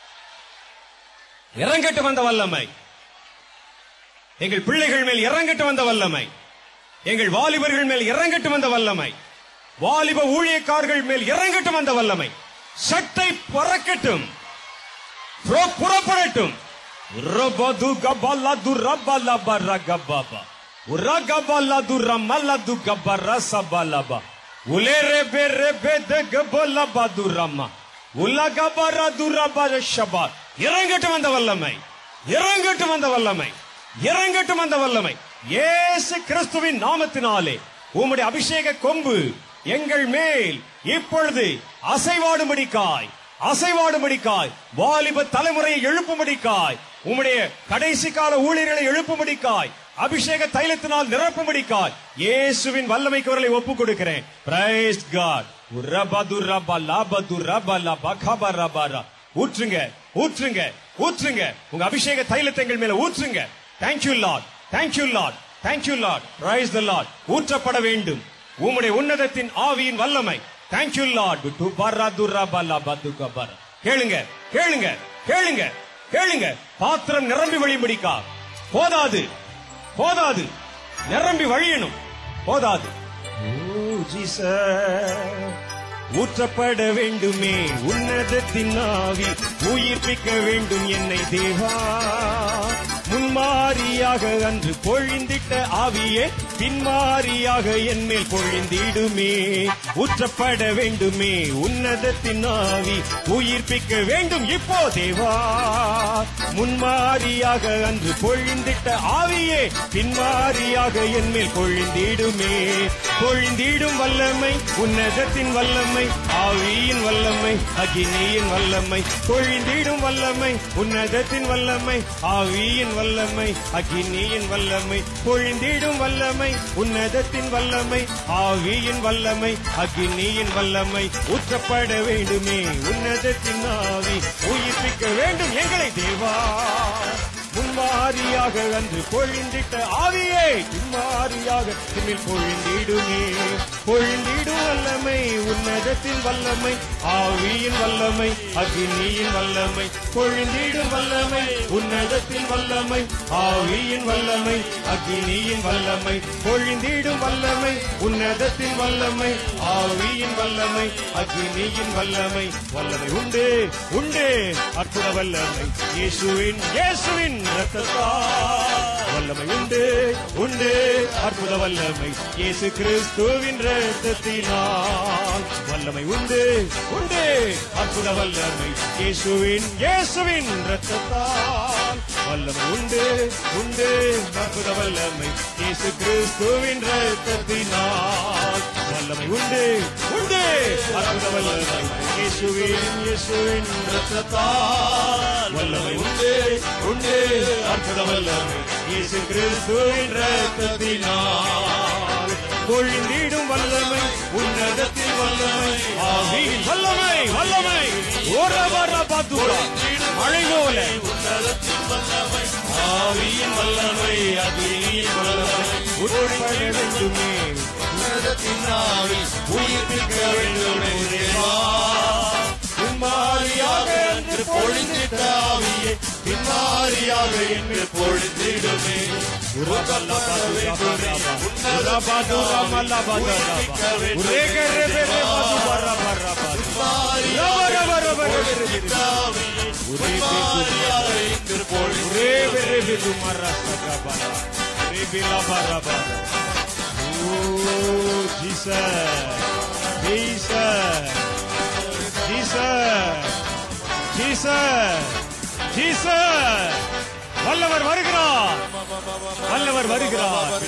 இறங்கட்டு வந்த வல்லமை எங்கள் பிள்ளைகள் மேல் இறங்கட்டு வந்த வல்லமை எங்கள் வாலிபர்கள் மேல் இறங்கட்டு வந்த வல்லமை வாலிப ஊழியக்காரர்கள் மேல் இறங்கட்டு வந்த வல்லமை சட்டை பறக்கட்டும் புற- புறப்படட்டும் ரபது கபலது ரபலப ரகபப உரகபலது ரமலது கபர சபலப உலேரே பெரே பெத கபலபது ரம உலகபரது ரபர ஷபா இறங்கட்டும் அந்த வல்லமை இறங்கட்டும் அந்த வல்லமை இறங்கட்டும் அந்த வல்லமை இயேசு கிறிஸ்துவின் நாமத்தினாலே உம்முடைய அபிஷேக கொம்பு எங்கள் மேல் இப்பொழுது அசைவாடும்படிக்காய் அசைவாடும்படிக்காய் வாலிப தலைமுறையை எழுப்பும்படிக்காய் உம்முடைய கடைசி கால ஊழியர்களை எழுப்பும்படிக்காய் அபிஷேக தைலத்தினால் நிரப்பும்படிக்காய் இயேசுவின் வல்லமைக்கு அவர்களை ஒப்புக் கொடுக்கிறேன் பிரைஸ் காட் ரபது ரப லாபது ரப லப கப ரப ர. ஊற்றுங்க ஊற்றுங்க ஊற்றுங்க உங்க அபிஷேக தைலத்தை எங்கள் மேல ஊற்றுங்க thank you Lord thank you Lord thank you Lord praise the Lord ஊற்றப்பட வேண்டும் உம்முடைய உன்னதத்தின் ஆவியின் வல்லமை தேங்க்யூ லார்ட் டு பரதுர பல பதுக பர கேளுங்க கேளுங்க கேளுங்க கேளுங்க பாத்திரம் நிரம்பி வழிபடிக்கா போதாது போதாது நிரம்பி வழியணும் போதாது ஓ ஜீசஸ் ஊற்றப்பட வேண்டுமே உன்னதத்தின் ஆவி உயிர்ப்பிக்க வேண்டும் என்னை தேவா முன்மாரியாக அன்று பொழிந்திட்ட ஆவியே பின்மாரியாக என் மேல் பொழிந்திடுமே ஊற்றப்பட வேண்டுமே உன்னதத்தின் ஆவி உயிர்ப்பிக்க வேண்டும் இப்போ தேவா முன்மாரியாக அன்று பொழிந்திட்ட ஆவியே பின்மாரியாக என் மேல் பொழிந்திடுமே பொழிந்திடும் வல்லமை உன்னதத்தின் வல்லமை ஆவியின் வல்லமை அகினியின் வல்லமை பொழிந்திடும் வல்லமை உன்னதத்தின் வல்லமை ஆவியின் வல்லமை அகினியின் வல்லமை பொழிந்திடும் வல்லமை உன்னதத்தின் வல்லமை ஆவியின் வல்லமை அகினியின் வல்லமை ஊற்றப்பட வேண்டுமே உன்னதத்தின் ஆவி உயிர்ப்பிக்க வேண்டும் எங்களை தேவா முன்மாரியாக அன்று பொழிந்திட்ட ஆவியே பின்மாரியாக இனிமேல் பொழிந்திடுமே பொழிந்திடும் வல்லமை உன்னதத்தின் வல்லமை ஆவியின் வல்லமை அக்னியின் வல்லமை பொழிந்திடும் வல்லமை உன்னதத்தின் வல்லமை ஆவியின் வல்லமை அக்னியின் வல்லமை பொழிந்திடும் வல்லமை உன்னதத்தின் வல்லமை ஆவியின் வல்லமை அக்னியின் வல்லமை வல்லமை உண்டு உண்டு அற்புத வல்லமை இயேசுவின் இயேசுவின் ரத்தத்தால் வல்லமை உண்டு உண்டு அற்புத வல்லமை இயேசு கிறிஸ்துவின் ரத்தத்தினால் வல்லமை உண்டு உண்டு அற்புத வல்லமை இயேசுவின் இயேசுவின் ரத்தத்தால் வல்லமை உண்டு உண்டு அற்புத வல்லமை இயேசு கிறிஸ்துவின் ரத்தத்தினால் வல்லமை உண்டு உண்டு அற்புத வல்லமை இயேசுவின் இயேசுவின் ரத்தத்தால் வல்லமை உண்டு உண்டு அற்புத வல்லமை இயேசு கிறிஸ்துவின் ரத்தத்தினால் பொழிந்திடும் வல்லமை உன்னதத்தில் வல்லமை ஆவியின் வல்லமை வல்லமை ஓரவர பாத்துரா மழை போல உன்னதத்தில் வல்லமை ஆவியின் வல்லமை அக்னியின் வல்லமை உட்பட வேண்டுமே உன்னதத்தின் ஆவி உயிர்ப்பிக்க வேண்டுமே தேவா பின்மாரியாக என்று பொழிந்திட்ட ஆவியை பின்மாரியாக என்று பொழிந்திடுமே வல்லவர் வருகிறார் வல்லவர் வருகிறார்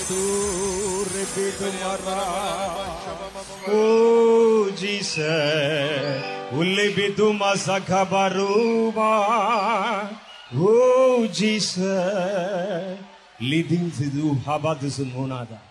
ஓ ஜீச உல்லை பிதுமா சகபருமா ஓ ஜீச லிதின் சிது ஹபாதுசுன் ஹோனாதா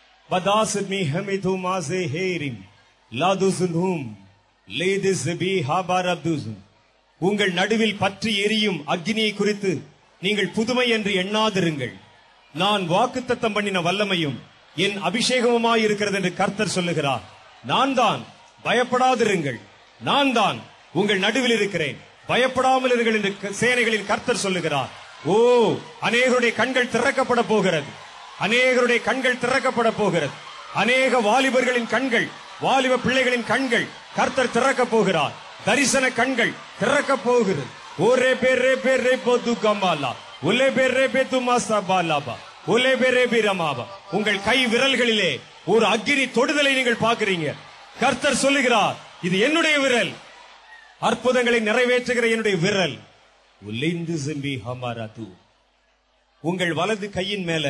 பதாசத் மீ ஹமிது மாசே ஹேரிம் லாதுசுன்ஹும் லேதிஸ் பி ஹாபார் அப்துசுன் உங்கள் நடுவில் பற்றி எரியும் அக்னியை குறித்து நீங்கள் புதுமை என்று எண்ணாதிருங்கள் நான் வாக்குத்தத்தம் பண்ணின வல்லமையும் என் அபிஷேகமுமாய் இருக்கிறது என்று கர்த்தர் சொல்லுகிறார் நான் தான் பயப்படாதிருங்கள் நான் தான் உங்கள் நடுவில் இருக்கிறேன் பயப்படாமல் இருங்கள் என்று க- சேனைகளின் கர்த்தர் சொல்லுகிறார் ஓ அநேகருடைய கண்கள் திறக்கப்பட போகிறது அநேகருடைய கண்கள் திறக்கப்பட போகிறது அநேக வாலிபர்களின் கண்கள் வாலிப பிள்ளைகளின் கண்கள் கர்த்தர் திறக்கப் போகிறார் தரிசன கண்கள் திறக்கப் போகிறது ஒரே பேரே பேரே பொது கமாலா ஒலே பேரே பேத்து மாசாபாலாபா ஒலே பேரே பிரமாபா உங்கள் கை விரல்களிலே ஒரு அக்கினி தொடுதலை நீங்கள் பார்க்கிறீங்க கர்த்தர் சொல்லுகிறார் இது என்னுடைய விரல் அற்புதங்களை நிறைவேற்றுகிற என்னுடைய விரல் உலிந்து சிம்பி ஹமாரா தூ உங்கள் வலது கையின் மேல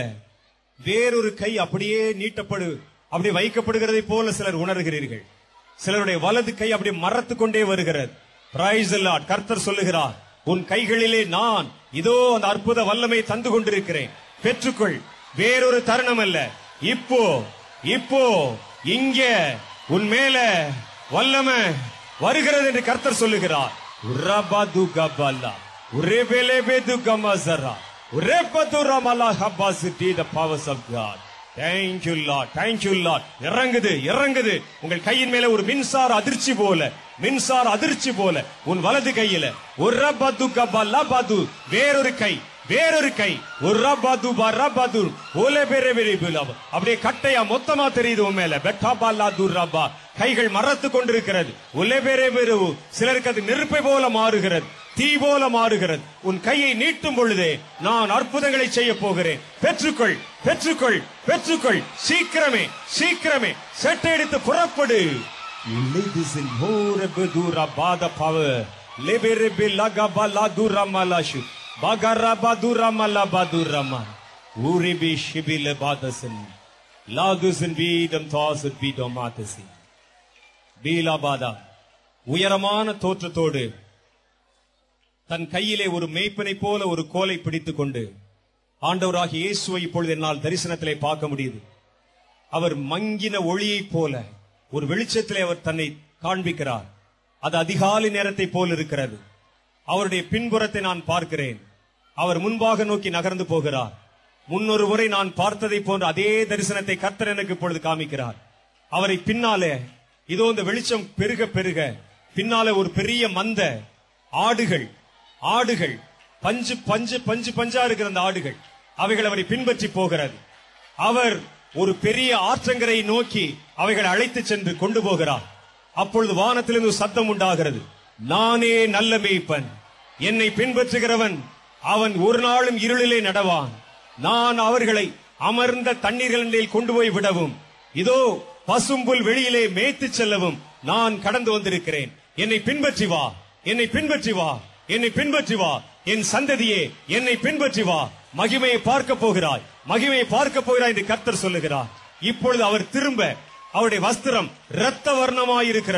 வேறொரு கை அப்படியே நீட்டப்படு அப்படி வைக்கப்படுகிறதை போல சிலர் உணர்கிறீர்கள் சிலருடைய வலது கை அப்படியே மறத்து கொண்டே வருகிறது பிரைஸ் லார்ட் கர்த்தர் சொல்லுகிறார் உன் கைகளிலே நான் இதோ அந்த அற்புத வல்லமை தந்து கொண்டிருக்கிறேன் பெற்றுக்கொள் வேறொரு தருணம் அல்ல இப்போ இப்போ இங்க உன் மேல வல்லமை வருகிறது என்று கர்த்தர் சொல்லுகிறார் உரபாது கபல்லா உரேபேலேபேது கமசரா உரேபது ரமலா ஹபாசிட்டி the powers of God Thank you Lord Thank you Lord இறங்குது இறங்குது உங்கள் கையின் மேல ஒரு மின்சார அதிர்ச்சி போல மின்சார அதிர்ச்சி போல உன் வலது கையில ஒரு ரபது கபல்லா பது வேறொரு கை வேறொரு கை ஒரு ரபாது ரபாது ஓலே பேரே பேரே பிலாப. அப்படியே கட்டையா மொத்தமா தெரியுது உன் மேல பெட்டா பாலா ரபா கைகள் மறத்து கொண்டிருக்கிறது ஒலே பேரே பேரு சிலருக்கு அது நெருப்பை போல மாறுகிறது தீ போல மாறுகிறது உன் கையை நீட்டும் பொழுதே நான் அற்புதங்களை செய்ய போகிறேன் பெற்றுக்கொள் பெற்றுக்கொள் பெற்றுக்கொள் சீக்கிரமே சீக்கிரமே செட்டையடித்து புறப்படு Ladies more bedura bada power. Lebere be laga bala dura malashu. Bagara badura mala badura man. Uri be shibile badasin. Ladusin வீதம் தாசத் வீதம் மாதசி பீலாபாதா உயரமான தோற்றத்தோடு தன் கையிலே ஒரு மேய்ப்பனை போல ஒரு கோலை பிடித்துக் கொண்டு ஆண்டவராகிய இயேசுவை இப்பொழுது என்னால் தரிசனத்திலே பார்க்க முடியுது அவர் மங்கின ஒளியைப் போல ஒரு வெளிச்சத்திலே அவர் தன்னை காண்பிக்கிறார் அது அதிகாலை நேரத்தை போல் இருக்கிறது அவருடைய பின்புறத்தை நான் பார்க்கிறேன் அவர் முன்பாக நோக்கி நகர்ந்து போகிறார் முன்னொரு முறை நான் பார்த்ததை போன்ற அதே தரிசனத்தை கர்த்தர் எனக்கு இப்பொழுது காமிக்கிறார் அவரை பின்னாலே இதோ இந்த வெளிச்சம் பெருக பெருக பின்னாலே ஒரு பெரிய மந்த ஆடுகள் ஆடுகள் பஞ்சு பஞ்சு பஞ்சு பஞ்சா இருக்கிற அந்த ஆடுகள் அவைகள் அவரை பின்பற்றி போகிறது அவர் ஒரு பெரிய ஆற்றங்கரை நோக்கி அவைகளை அழைத்து சென்று கொண்டு போகிறார் அப்பொழுது வானத்திலிருந்து ஒரு சத்தம் உண்டாகிறது நானே நல்ல மேய்ப்பன் என்னை பின்பற்றுகிறவன் அவன் ஒரு நாளும் இருளிலே நடவான் நான் அவர்களை அமர்ந்த தண்ணீர்களில் கொண்டு போய் விடவும் இதோ பசும்புல் வெளியிலே மேய்த்து செல்லவும் நான் கடந்து வந்திருக்கிறேன் என்னை பின்பற்றி வா என்னை பின்பற்றி வா என்னை பின்பற்றி வா என் சந்ததியே என்னை பின்பற்றி வா மகிமையை பார்க்க போகிறாய் மகிமையை பார்க்க போகிறாய் என்று கர்த்தர் சொல்லுகிறார் இப்பொழுது அவர் திரும்ப அவருடைய வஸ்திரம் இரத்த வர்ணமாயிருக்கிறது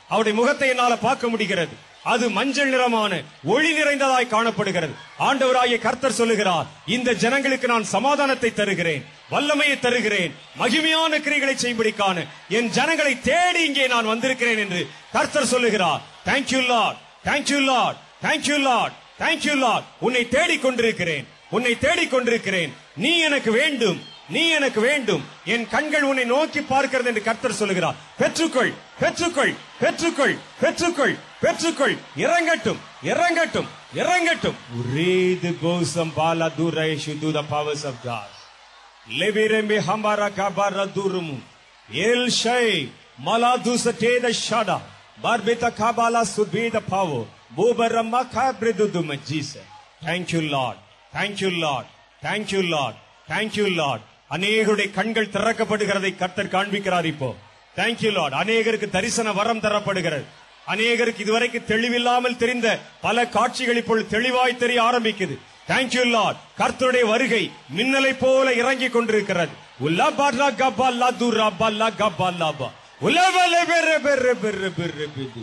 அவருடைய முகத்தை என்னால பார்க்க முடிகிறது அது மஞ்சள் நிறமான ஒளி நிறைந்ததாய் காணப்படுகிறது ஆண்டவராகிய கர்த்தர் சொல்லுகிறார் இந்த ஜனங்களுக்கு நான் சமாதானத்தை தருகிறேன் வல்லமையை தருகிறேன் மகிமையான கிரிகளை செய்யும்படிக்கான என் ஜனங்களை தேடி இங்கே நான் வந்திருக்கிறேன் என்று கர்த்தர் சொல்லுகிறார் thank you Lord thank you Lord thank you Lord thank you Lord உன்னை தேடிக் கொண்டிருக்கிறேன் உன்னை தேடிக் கொண்டிருக்கிறேன் நீ எனக்கு வேண்டும் நீ எனக்கு வேண்டும் என் கண்கள் உன்னை நோக்கி பார்க்கிறது என்று கர்த்தர் சொல்லுகிறார் பெற்றுக்கொள் பெற்றுக்கொள் பெற்றுக்கொள் பெற்றுக்கொள் பெற்றுக்கொள் இறங்கட்டும் இறங்கட்டும் இறங்கட்டும் Read the bosom bala durai do the powers of God. Levirembe hambara kabara durumu. El shay maladusa te the shada. Barbita kabala sudbe the power. Bobarama kabreduduma Jesus. Thank you Lord. Thank you Lord. Thank you Lord. Thank you Lord. அநேகருடைய கண்கள் திறக்கப்படுகிறதை கர்த்தர் காண்பிக்கிறார் இப்போ தேங்க்யூ லார்ட் அநேகருக்கு தரிசன வரம் தரப்படுகிறது அநேகருக்கு இதுவரைக்கும் தெளிவில்லாமல் தெரிந்த பல காட்சிகள் இப்பொழுது தெளிவாய் தெரிய ஆரம்பிக்குது தேங்க்யூ லார்ட் கர்த்தருடைய வருகை மின்னலை போல இறங்கி கொண்டிருக்கிறது உலபல்லா கபல்லா துரபல்லா கபல்லாபா உலவல பெரு பெரு பெரு பெரு பெரு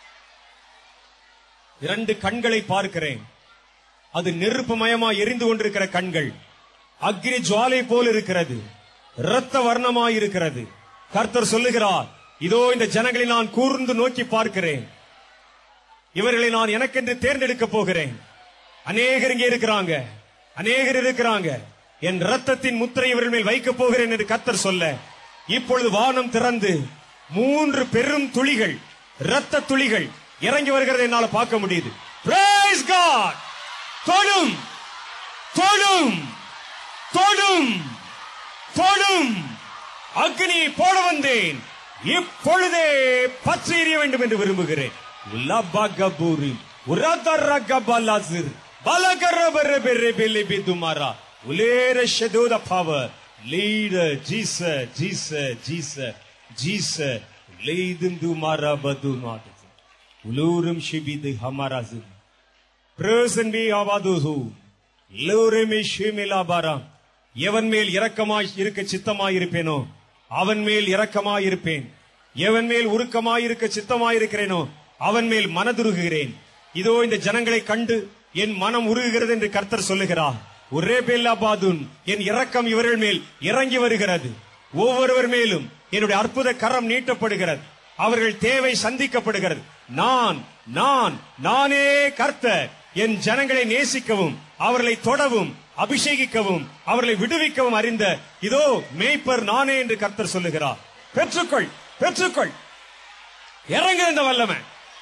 இரண்டு கண்களை பார்க்கிறேன் அது நெருப்புமயமா எரிந்து கொண்டிருக்கிற கண்கள் அக்னி ஜுவாலை போல் இருக்கிறது இரத்த வர்ணமாய் இருக்கிறது கர்த்தர் சொல்லுகிறார் இதோ இந்த ஜனங்களை நான் கூர்ந்து நோக்கி பார்க்கிறேன் இவர்களை நான் எனக்கென்று தேர்ந்தெடுக்க போகிறேன் அநேகர் இங்கே இருக்கிறாங்க அநேகர் இருக்கிறாங்க என் ரத்தத்தின் முத்திரை இவர்கள் மேல் வைக்கப் போகிறேன் என்று கர்த்தர் சொல்ல இப்பொழுது வானம் திறந்து மூன்று பெரும் துளிகள் இரத்த துளிகள் இறங்கி வருகிறதை என்னால பார்க்க முடியுது Praise God! தொடும் தொடும் தொடும் தொடும் அக்னி போட வந்தேன் இப்பொழுதே பற்றி எறிய வேண்டும் என்று விரும்புகிறேன் உலபகபூரி உரதரகபலாசிர் பலகரபரபெரெபெலிபிதுமாரா உலேர ஷெதோத பவர் லீடர் ஜீச ஜீச ஜீச ஜீச லீதுந்து மரபது மாது உலூரும் ஷிபிது ஹமராசு பிரசன் பி ஆவாதுஹு லூரிமி ஷிமிலாபாராம் எவன் மேல் இரக்கமாய் இருக்க சித்தமாய் இருப்பேனோ அவன் மேல் இரக்கமாய் இருப்பேன் எவன் மேல் உருக்கமாய் இருக்க சித்தமாய் இருக்கிறேனோ அவன் மேல் மனதுருகுகிறேன் இதோ இந்த ஜனங்களை கண்டு என் மனம் உருகுகிறது என்று கர்த்தர் சொல்லுகிறார் ஒரே பேல்லாபாதுன் என் இரக்கம் இவர்கள் மேல் இறங்கி வருகிறது ஒவ்வொருவர் மேலும் என்னுடைய அற்புத கரம் நீட்டப்படுகிறது அவர்கள் தேவை சந்திக்கப்படுகிறது நான் நான் நானே கர்த்தர் என் ஜனங்களை நேசிக்கவும் அவர்களை தொடவும் அபிஷேகிக்கவும் அவர்களை விடுவிக்கவும் அறிந்த இதோ மேய்ப்பர் நானே என்று கர்த்தர் சொல்லுகிறார் பெற்றுக்கொள் பெற்றுக்கொள் இறங்குற இந்த வல்லமை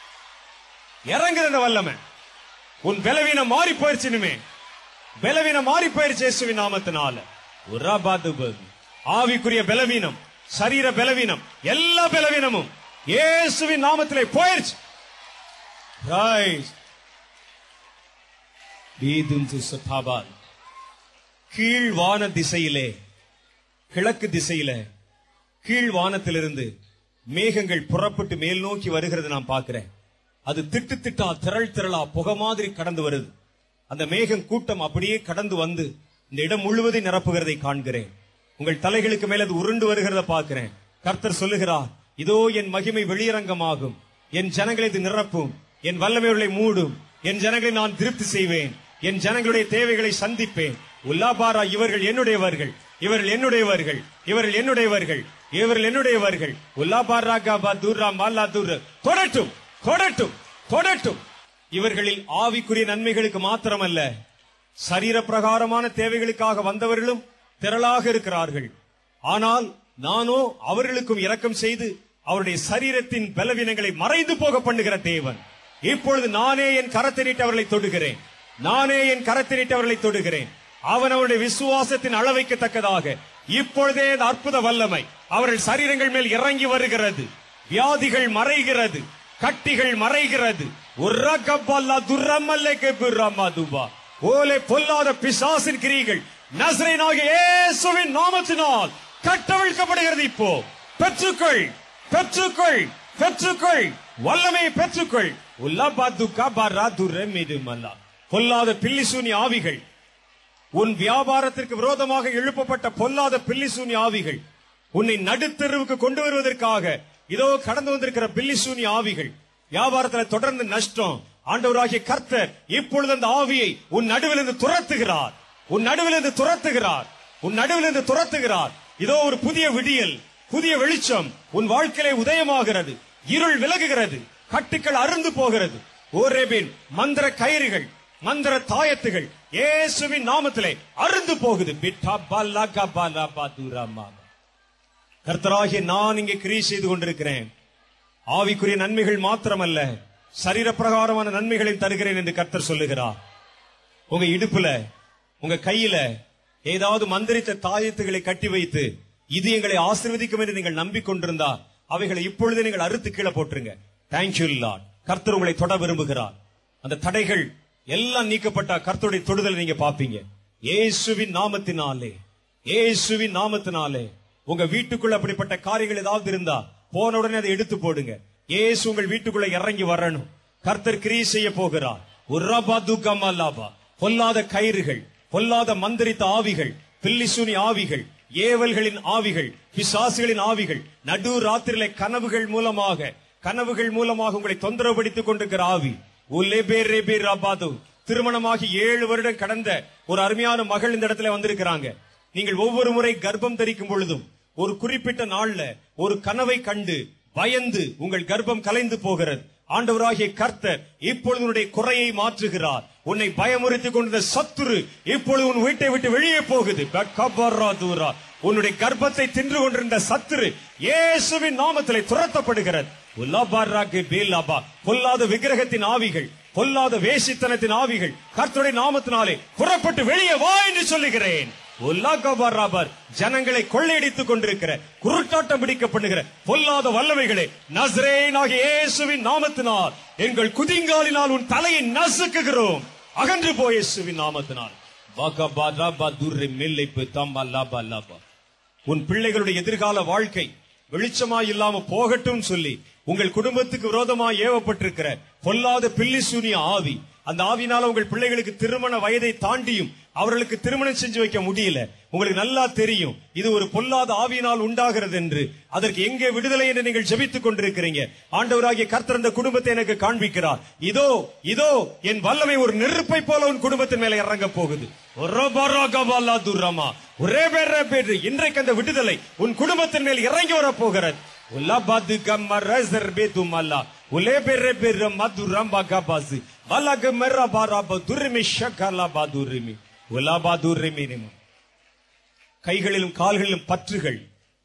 இறங்குற இந்த வல்லமை உன் பலவீனம் மாறி போயிருச்சுனுமே பலவீனம் மாறி போயிருச்சு இயேசுவின் நாமத்தினால உராபாதுபது ஆவிக்குரிய பலவீனம் சரீர பலவீனம் எல்லா பலவீனமும் இயேசுவின் நாமத்திலே போயிருச்சு Christ. பீதுந்து சதாபால் கீழ் வான திசையிலே கிழக்கு திசையிலே கீழ் வானத்திலிருந்து மேகங்கள் புறப்பட்டு மேல் நோக்கி வருகிறது நான் பார்க்கிறேன் அது திட்டு திட்டா திரள் திரளா புகை மாதிரி கடந்து வருது அந்த மேகம் கூட்டம் அப்படியே கடந்து வந்து இந்த இடம் முழுவதும் நிரப்புகிறதை காண்கிறேன் உங்கள் தலைகளுக்கு மேல் அது உருண்டு வருகிறத பார்க்கிறேன் கர்த்தர் சொல்லுகிறார் இதோ என் மகிமை வெளியரங்கமாகும் என் ஜனங்களை இது நிரப்பும் என் வல்லமைகளை மூடும் என் ஜனங்களை நான் திருப்தி செய்வேன் என் ஜனங்களுடைய தேவைகளை சந்திப்பேன் உல்லாபாரா இவர்கள் என்னுடையவர்கள் இவர்கள் என்னுடையவர்கள் இவர்கள் என்னுடையவர்கள் இவர்கள் என்னுடையவர்கள் உல்லாபாரா காபா தூரா மால்லா தூர் தொடட்டும் தொடட்டும் தொடட்டும் இவர்களில் ஆவிக்குரிய நன்மைகளுக்கு மாத்திரமல்ல சரீர பிரகாரமான தேவைகளுக்காக வந்தவர்களும் திரளாக இருக்கிறார்கள் ஆனால் நானோ அவர்களுக்கும் இரக்கம் செய்து அவருடைய சரீரத்தின் பலவீனங்களை மறைந்து போக பண்ணுகிற தேவன் இப்பொழுது நானே என் கரத்தை நீட்டி அவர்களை தொடுகிறேன் நானே என் கரத்தை நீட்டி அவர்களை தொடுகிறேன் அவன் அவருடைய விசுவாசத்தின் அளவைக்கு தக்கதாக இப்பொழுதே இந்த அற்புத வல்லமை அவர்கள் சரீரங்கள் மேல் இறங்கி வருகிறது வியாதிகள் மறைகிறது கட்டிகள் மறைகிறது உர்ரகப்பல்லா துர்ரமல்லைக்கு பிர்ரமதுபா ஓலே பொல்லாத பிசாசின் கிரிகள் நசரேனாகிய இயேசுவின் நாமத்தினால் கட்டவிழ்க்கப்படுகிறது இப்போ பெற்றுக்கொள் பெற்றுக்கொள் பெற்றுக்கொள் வல்லமையை பெற்றுக்கொள் உல்லபாது கபரா துரமிடுமல்லா பொல்லாத பில்லிசூனி ஆவிகள் உன் வியாபாரத்திற்கு விரோதமாக எழுப்பப்பட்ட பொல்லாத பில்லிசூனி ஆவிகள் உன்னை நடுத்தெருவுக்கு கொண்டு வருவதற்காக இதோ கடந்து வந்திருக்கிற பில்லிசூனி ஆவிகள் வியாபாரத்துல தொடர்ந்து நஷ்டம் ஆண்டவராகிய கர்த்தர் இப்பொழுது அந்த ஆவியை உன் நடுவிலிருந்து துரத்துகிறார் உன் நடுவிலிருந்து துரத்துகிறார் உன் நடுவிலிருந்து துரத்துகிறார் இதோ ஒரு புதிய விடியல் புதிய வெளிச்சம் உன் வாழ்க்கையிலே உதயமாகிறது இருள் விலகுகிறது கட்டுக்கள் அருந்து போகிறது ஓரேபின் மந்திர கயிறுகள் மந்திர தாயத்துகள் இயேசுவின் நாமத்திலே அருந்து போகுது பிட்டா பல்லா கபாலா பாதுராமா கர்த்தராகிய நான் இங்கே கிரியை செய்து கொண்டிருக்கிறேன் ஆவிக்குரிய நன்மைகள் மாத்திரமல்ல சரீர பிரகாரமான நன்மைகளையும் தருகிறேன் என்று கர்த்தர் சொல்லுகிறார் உங்க இடுப்புல உங்க கையில ஏதாவது மந்திரித்த தாயத்துகளை கட்டி வைத்து இது எங்களை ஆசீர்வதிக்கும் என்று நீங்கள் நம்பிக்கொண்டிருந்தா அவைகளை இப்பொழுது நீங்கள் அறுத்து கீழே போட்டுருங்க தேங்க்யூ லார்ட் கர்த்தர் உங்களை தொட விரும்புகிறார் அந்த தடைகள் எல்லாம் நீக்கப்பட்ட கர்த்தருடைய தொடுதலை நீங்க பாப்பீங்க இயேசுவின் நாமத்தினாலே இயேசுவின் நாமத்தினாலே உங்க வீட்டுக்குள்ள அப்படிப்பட்ட காரியங்கள் ஏதாவது இருந்தா போன உடனே அதை எடுத்து போடுங்க இயேசு உங்கள் வீட்டுக்குள்ள இறங்கி வரணும் கர்த்தர் கிரியை செய்ய போகிறார் உர்ரபா துக்கமல்லாபா பொல்லாத கயிறுகள் பொல்லாத மந்திரித்த ஆவிகள் பில்லிசுனி ஆவிகள் ஏவல்களின் ஆவிகள் பிசாசுகளின் ஆவிகள் நடு ராத்திரியிலே கனவுகள் மூலமாக கனவுகள் மூலமாக உங்களை தொந்தரவுபடுத்திக் கொண்டிருக்கிற ஆவி உலேபே ரேபே ரபாது திருமணமாகி ஏழு வருடம் கடந்த ஒரு அருமையான மகள் இந்த இடத்துல வந்திருக்கிறாங்க நீங்கள் ஒவ்வொரு முறை கர்ப்பம் தரிக்கும் பொழுதும் ஒரு குறிப்பிட்ட நாள்ல ஒரு கனவை கண்டு பயந்து உங்கள் கர்ப்பம் கலைந்து போகிறது ஆண்டவராகிய கர்த்தர் இப்பொழுது உன்னுடைய குறையை மாற்றுகிறார் உன்னை பயமுறுத்திக் கொண்ட சத்துரு இப்பொழுது உன் வீட்டை விட்டு வெளியே போகுது பக்கபரா தூரா. உன்னுடைய கர்ப்பத்தை தின்று கொண்டிருந்த சத்துரு இயேசுவின் நாமத்திலே துரத்தப்படுகிறது உல்லாபாராக்கு பேலாபா பொல்லாத விக்கிரகத்தின் ஆவிகள் பொல்லாத வேசித்தனத்தின் ஆவிகள் கர்த்தருடைய நாமத்தினாலே புறப்பட்டு வெளியே வா என்று சொல்லுகிறேன் உல்லாகபராபர் ஜனங்களை கொள்ளையடித்துக் கொண்டிருக்கிற குருட்டாட்டம் பிடிக்கப்படுகிற பொல்லாத வல்லமைகளே நசரேனாகிய இயேசுவின் நாமத்தினால் எங்கள் குதிங்காலினால் உன் தலையை நசுக்குகிறோம் அகன்று போய் இயேசுவின் நாமத்தினால் பகபா ரபா துர்ரி மில்லைப்பு தம்பா லாபா லாபா உன் பிள்ளைகளுடைய எதிர்கால வாழ்க்கை வெளிச்சமாய் இல்லாம போகட்டும் சொல்லி உங்கள் குடும்பத்துக்கு விரோதமாய் ஏவப்பட்டிருக்கிற பொல்லாத பில்லிசூனிய ஆவி அந்த ஆவினால உங்கள் பிள்ளைகளுக்கு திருமண வயதை தாண்டியும் அவர்களுக்கு திருமணம் செஞ்சு வைக்க முடியல உங்களுக்கு நல்லா தெரியும் இது ஒரு பொல்லாத ஆவியினால் உண்டாகிறது என்று அதற்கு எங்கே விடுதலை என்று நீங்கள் ஜெபித்துக் கொண்டிருக்கிறீங்க ஆண்டவராகிய கர்த்தர் அந்த குடும்பத்தை எனக்கு காண்பிக்கிறார் இதோ இதோ என் வல்லமை ஒரு நெருப்பை போல உன் குடும்பத்தின் மேல இறங்க போகுது ஒரபரகபலா துரமா. ஒரே பேர் பேர் இன்றைக்கு அந்த விடுதலை உன் குடும்பத்தின் மேல் இறங்கி வர போகிறது உலபாது கம்ம ரசர் பேதுமல்லா உலே பெர்ரே பெர்ர மதுரம் பகபாசு வலக மெர்ர பாராப துரிமி ஷக்கலா பாதுரிமி உலா பாதுரிமி நிம கைகளிலும் கால்களிலும் பற்றுகள்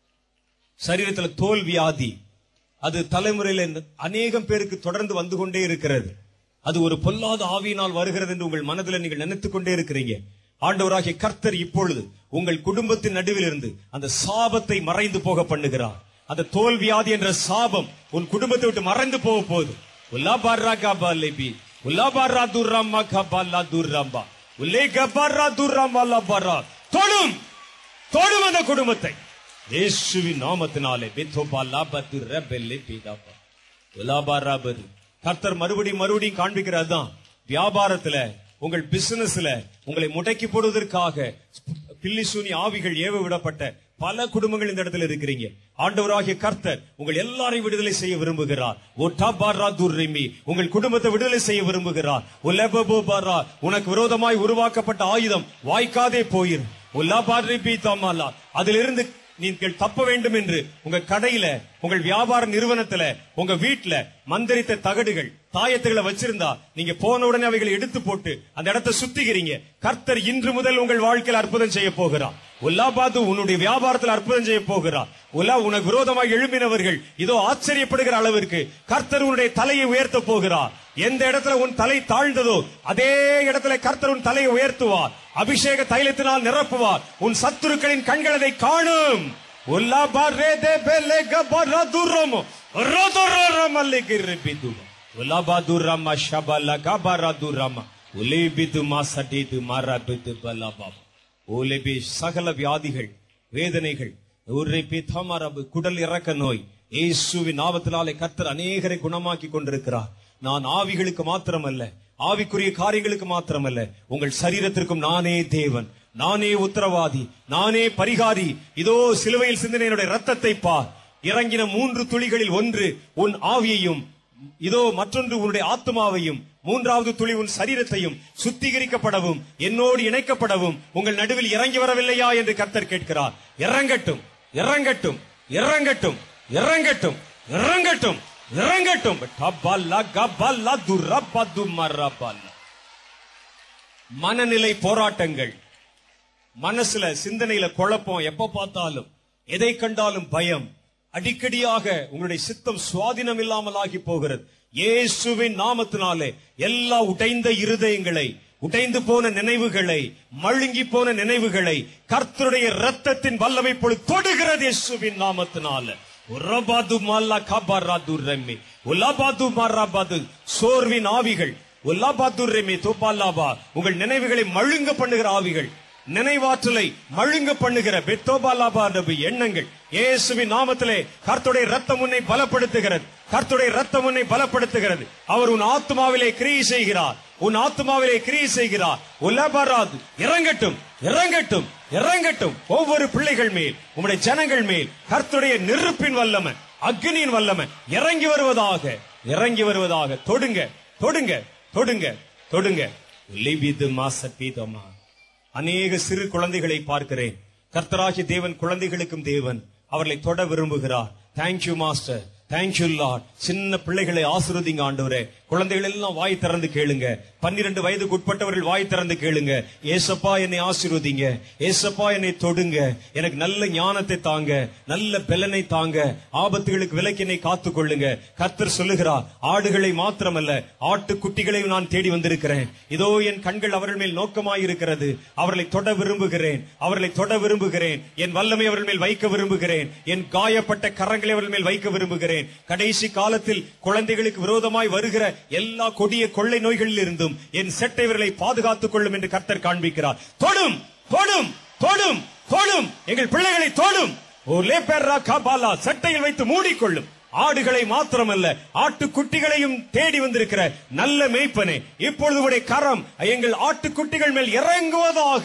சரீரத்தில் தோல் வியாதி அது தலைமுறையில இந்த அநேகம் பேருக்கு தொடர்ந்து வந்து கொண்டே இருக்கிறது அது ஒரு பொல்லாத ஆவியினால் வருகிறது என்று உங்கள் மனதில் நீங்கள் நினைத்துக் கொண்டே இருக்கிறீங்க ஆண்டவராகிய கர்த்தர் இப்பொழுது உங்கள் குடும்பத்தின் நடுவில் இருந்து அந்த சாபத்தை மறைந்து போக பண்ணுகிறார் அந்த தோல் வியாதி என்ற சாபம் உன் குடும்பத்தை விட்டு மறைந்து போக போகுது உல்லா பார்ரா கபா லேபி உல்லா பார்ரா துர்ரம்மா கபா துர்ரம்பா உல்லே கபாரா துர்ரம்பா லபரா தொடும் தொடும் அந்த குடும்பத்தை இயேசுவின் நாமத்தினாலே பித்தோபா லாபத்து ரபெல்லே பீதாபா உலாபா ராபது கர்த்தர் மறுபடியும் மறுபடியும் காண்பிக்கிறதுதான் வியாபாரத்துல உங்கள் பிசினஸ்ல உங்களை முடக்கி போடுவதற்காக பில்லிசூனி ஆவிகள் ஏவ விடப்பட்ட பல குடும்பங்கள் இந்த இடத்துல இருக்கிறீங்க ஆண்டவராகிய கர்த்தர் உங்கள் எல்லாரையும் விடுதலை செய்ய விரும்புகிறார் ஒட்டாபாரா துர்ரிமி உங்கள் குடும்பத்தை விடுதலை செய்ய விரும்புகிறார் உலபபோபாரா உனக்கு விரோதமாய் உருவாக்கப்பட்ட ஆயுதம் வாய்க்காதே போயிரும் உல்லாபாரி பீதாமாலா அதிலிருந்து நீங்கள் தப்ப வேண்டும் என்று உங்க கடையில உங்கள் வியாபார நிறுவனத்துல உங்க வீட்டுல மந்திரித்த தகடுகள் தாயத்துகளை வச்சிருந்தா நீங்க போன உடனே அவைகளை எடுத்து போட்டு அந்த இடத்தை சுத்திக்கிறீங்க கர்த்தர் இன்று முதல் உங்கள் வாழ்க்கையில் அற்புதம் செய்ய போகிறார் உல்லாபாது உன்னுடைய வியாபாரத்தில் அற்புதம் செய்ய போகிறார் உலா உனக்கு விரோதமாக எழும்பினவர்கள் இதோ ஆச்சரியப்படுகிற அளவிற்கு கர்த்தர் உன்னுடைய தலையை உயர்த்த போகிறார் எந்த இடத்துல உன் தலை தாழ்ந்ததோ அதே இடத்துல கர்த்தர் உன் தலையை உயர்த்துவார் அபிஷேக தைலத்தினால் நிரப்புவார் உன் சத்துருக்களின் கண்கள் அதை காணும் உல்லா பாரே தே பெலே கபரா துர்ரமோ ரோதரமல்லே கிரிபிது உல்லா பாதுரமா ஷபல கபரா துரமா உலேபிது மாசடிது மாரபிது பலபாபா ஓலேபி சகல வியாதிகள் வேதனைகள் ஒரே பித்தமரபு குடல் இறக்க நோய் இயேசுவின் நாமத்தினாலே கர்த்தர் அநேகரை குணமாக்கி கொண்டிருக்கிறார் நான் ஆவிகளுக்கு மாத்திரமல்ல ஆவிக்குரிய காரியங்களுக்கு மாத்திரமல்ல உங்கள் சரீரத்திற்கும் நானே தேவன் நானே உத்தரவாதி நானே பரிகாரி இதோ சிலுவையில் சிந்தனையுடைய ரத்தத்தை பார் இறங்கின மூன்று துளிகளில் ஒன்று உன் ஆவியையும் இதோ மற்றொன்று உன்னுடைய ஆத்மாவையும் மூன்றாவது துளி உன் சரீரத்தையும் சுத்திகரிக்கப்படவும் என்னோடு இணைக்கப்படவும் உங்கள் நடுவில் இறங்கி வரவில்லையா என்று கர்த்தர் கேட்கிறார் இறங்கட்டும் இறங்கட்டும் இறங்கட்டும் இறங்கட்டும் இறங்கட்டும் இறங்கட்டும் டப்பல்லா கப்பல்லா துரப்பது மரப்பல்லா மனநிலை போராட்டங்கள் மனசுல சிந்தனையில குழப்பம் எப்ப பார்த்தாலும் எதை கண்டாலும் பயம் அடிக்கடியாக உங்களுடைய சித்தம் சுவாதீனம் இல்லாமல் ஆகி போகிறது இயேசுவின் நாமத்தினாலே எல்லா உடைந்த இருதயங்களை உடைந்து போன நினைவுகளை மழுங்கி போன நினைவுகளை கர்த்தருடைய ரத்தத்தின் வல்லமை பொழுது தொடுகிறது இயேசுவின் நாமத்தினால உரபாது மல்லா கபராது ரெம்மி உலபாது மரபாது சோர்வின் ஆவிகள் உல்லாபாத்து ரெம்மி தோப்பாலாபா உங்கள் நினைவுகளை மழுங்க பண்ணுகிற ஆவிகள் நினைவாற்றலை மழுங்க பண்ணுகிற பெத்தோபாலாபா நபி எண்ணங்கள் இயேசுவின் நாமத்திலே கர்த்துடைய ரத்தம் உன்னை பலப்படுத்துகிறது கர்த்துடைய ரத்தம் உன்னை பலப்படுத்துகிறது அவர் உன் ஆத்மாவிலே கிரியை செய்கிறார் உன் ஆத்மாவிலே கிரியை செய்கிறார் உலபராது இறங்கட்டும் இறங்கட்டும் இறங்கட்டும் ஒவ்வொரு பிள்ளைகள் மேல் உம்முடைய ஜனங்கள் மேல் கர்த்துடைய நெருப்பின் வல்லம அக்னியின் வல்லம இறங்கி வருவதாக இறங்கி வருவதாக தொடுங்க தொடுங்க தொடுங்க தொடுங்க லிபிது மாசபீதமா அநேக சிறு குழந்தைகளை பார்க்கிறேன் கர்த்தராகிய தேவன் குழந்தைகளுக்கும் தேவன் அவர்களை தொட விரும்புகிறார் தேங்க்யூ மாஸ்டர் தேங்க்யூ லார்ட் சின்ன பிள்ளைகளை ஆசிர்வதிங்க ஆண்டவரே குழந்தைகள் எல்லாம் வாய் திறந்து கேளுங்க பன்னிரண்டு வயதுக்கு உட்பட்டவர்கள் வாய் திறந்து கேளுங்க ஏசப்பா என்னை ஆசீர்வதிங்க ஏசப்பா என்னை தொடுங்க எனக்கு நல்ல ஞானத்தை தாங்க நல்ல பெலனை தாங்க ஆபத்துகளுக்கு விலக்கி என்னை காத்துக் கொள்ளுங்க கர்த்தர் சொல்லுகிறார் ஆடுகளை மாத்திரமல்ல ஆட்டுக்குட்டிகளையும் நான் தேடி வந்திருக்கிறேன் இதோ என் கண்கள் அவர்கள் மேல் நோக்கமாயிருக்கிறது அவர்களை தொட விரும்புகிறேன் அவர்களை தொட விரும்புகிறேன் என் வல்லமை அவர்கள் மேல் வைக்க விரும்புகிறேன் என் காயப்பட்ட கரங்களை அவர்கள் மேல் வைக்க விரும்புகிறேன் கடைசி காலத்தில் குழந்தைகளுக்கு விரோதமாய் வருகிற எல்லா கொடிய கொள்ளை நோய்களில் இருந்தும் என் செட்டைவர்களை பாதுகாத்துக் கொள்ளும் என்று கர்த்தர் காண்பிக்கிறார் தொடும் தொடும் தொடும் தொடும் எங்கள் பிள்ளைகளை தொடும் ஓ லேப்பேர்ரா காபாலா சட்டையில் வைத்து மூடிக்கொள்ளும் ஆடுகளை மாத்திரமல்ல ஆட்டுக்குட்டிகளையும் தேடி வந்திருக்கிற நல்ல மேய்ப்பனே இப்பொழுது உடைய கரம் எங்கள் ஆட்டுக்குட்டிகள் மேல் இறங்குவதாக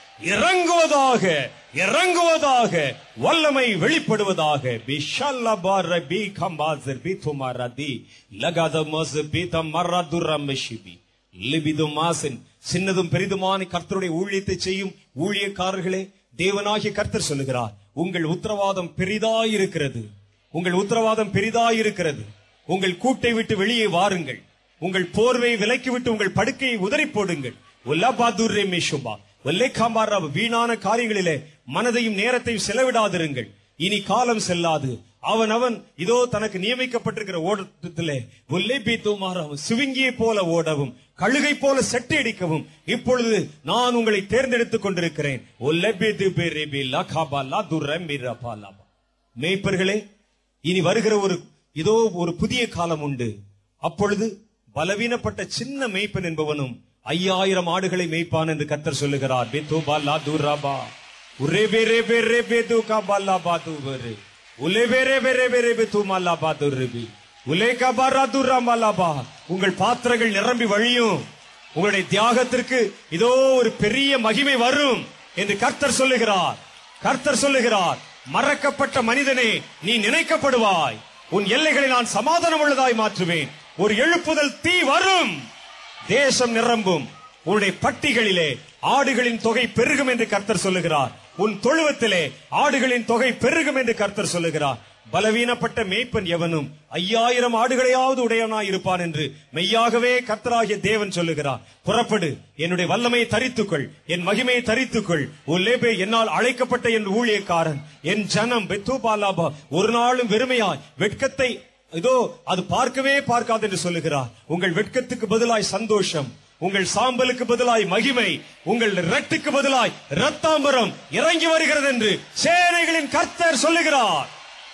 இறங்குவதாக இறங்குவதாக வல்லமை வெளிப்படுவதாக பிஷல்லபார் பி கம்பாசர் பி துமாரதி லகாத மஸ் பி தமரதுரமிஷிபி லிபிது மாசின் சின்னதும் பெரிதுமான கர்த்தருடைய ஊழியத்தை செய்யும் ஊழியக்காரர்களே தேவனாகிய கர்த்தர் சொல்லுகிறார் உங்கள் உத்தரவாதம் பெரிதாயிருக்கிறது உங்கள் உத்தரவாதம் பெரிதாயிருக்கிறது உங்கள் கூட்டை விட்டு வெளியே வாருங்கள் உங்கள் போர்வை விலக்கி விட்டு உங்கள் படுக்கையை உதறி போடுங்கள் உல்லபாதுர்ரே மேஷுபா வல்லேகாம்பாரா வீணான காரியங்களிலே மனதையும் நேரத்தையும் செலவிடாதிருங்கள் இனி காலம் செல்லாது அவன் அவன் இதோ தனக்கு நியமிக்கப்பட்டிருக்கிற ஓட்டத்திலே ஒல்லை பீத்துமாறாவும் சிவிங்கியை போல ஓடவும் கழுகை போல செட்டை அடிக்கவும் இப்பொழுது நான் உங்களை தேர்ந்தெடுத்துக் கொண்டிருக்கிறேன் ஒல்லை பீத்து பேரேபி லகாபா லாதுரம்பி ரபாலாபா மேய்ப்பர்களே இனி வருகிற ஒரு இதோ ஒரு புதிய காலம் உண்டு அப்பொழுது பலவீனப்பட்ட சின்ன மேய்ப்பன் என்பவனும் ஐயாயிரம் ஆடுகளை மேய்ப்பான் என்று கர்த்தர் சொல்லுகிறார் பெத்து பாலா தூராபா உரே பேரே பேரே பேத்து காபாலா பாத்து பேரே உலே பேரே பேரே பேரே பெத்து மாலா பாத்து ரெபி உலே கபாரா தூராமாலாபா உங்கள் பாத்திரங்கள் நிரம்பி வழியும் உங்களுடைய தியாகத்திற்கு இதோ ஒரு பெரிய மகிமை வரும் என்று கர்த்தர் சொல்லுகிறார் கர்த்தர் சொல்லுகிறார் மறக்கப்பட்ட மனிதனே நீ நினைக்கப்படுவாய் உன் எல்லைகளை நான் சமாதானம் உள்ளதாய் மாற்றுவேன் ஒரு எழுப்புதல் தீ வரும் தேசம் நிரம்பும் உன்னுடைய பட்டிகளிலே ஆடுகளின் தொகை பெருகும் என்று கர்த்தர் சொல்லுகிறார் உன் தொழுவத்திலே ஆடுகளின் தொகை பெருகும் என்று கர்த்தர் சொல்லுகிறார் பலவீனப்பட்ட மேய்ப்பன் எவனும் ஐயாயிரம் ஆடுகளையாவது உடையவனாய் இருப்பான் என்று மெய்யாகவே கர்த்தராகிய தேவன் சொல்லுகிறார் புறப்படு என்னுடைய வல்லமையை தரித்துக்கொள் என் மகிமையை தரித்துக்கொள் உல்லேபே என்னால் அழைக்கப்பட்ட என் ஊழியக்காரன் என் ஜனம் பெத்தூபாலாபா ஒரு நாளும் வெறுமையாய் வெட்கத்தை இதோ அது பார்க்கவே பார்க்காது என்று சொல்லுகிறார் உங்கள் வெட்கத்துக்கு பதிலாய் சந்தோஷம் உங்கள் சாம்பலுக்கு பதிலாய் மகிமை உங்கள் ரெட்டுக்கு பதிலாய் ரத்தாம்பரம் இறங்கி வருகிறது என்று சேனைகளின் கர்த்தர் சொல்லுகிறார்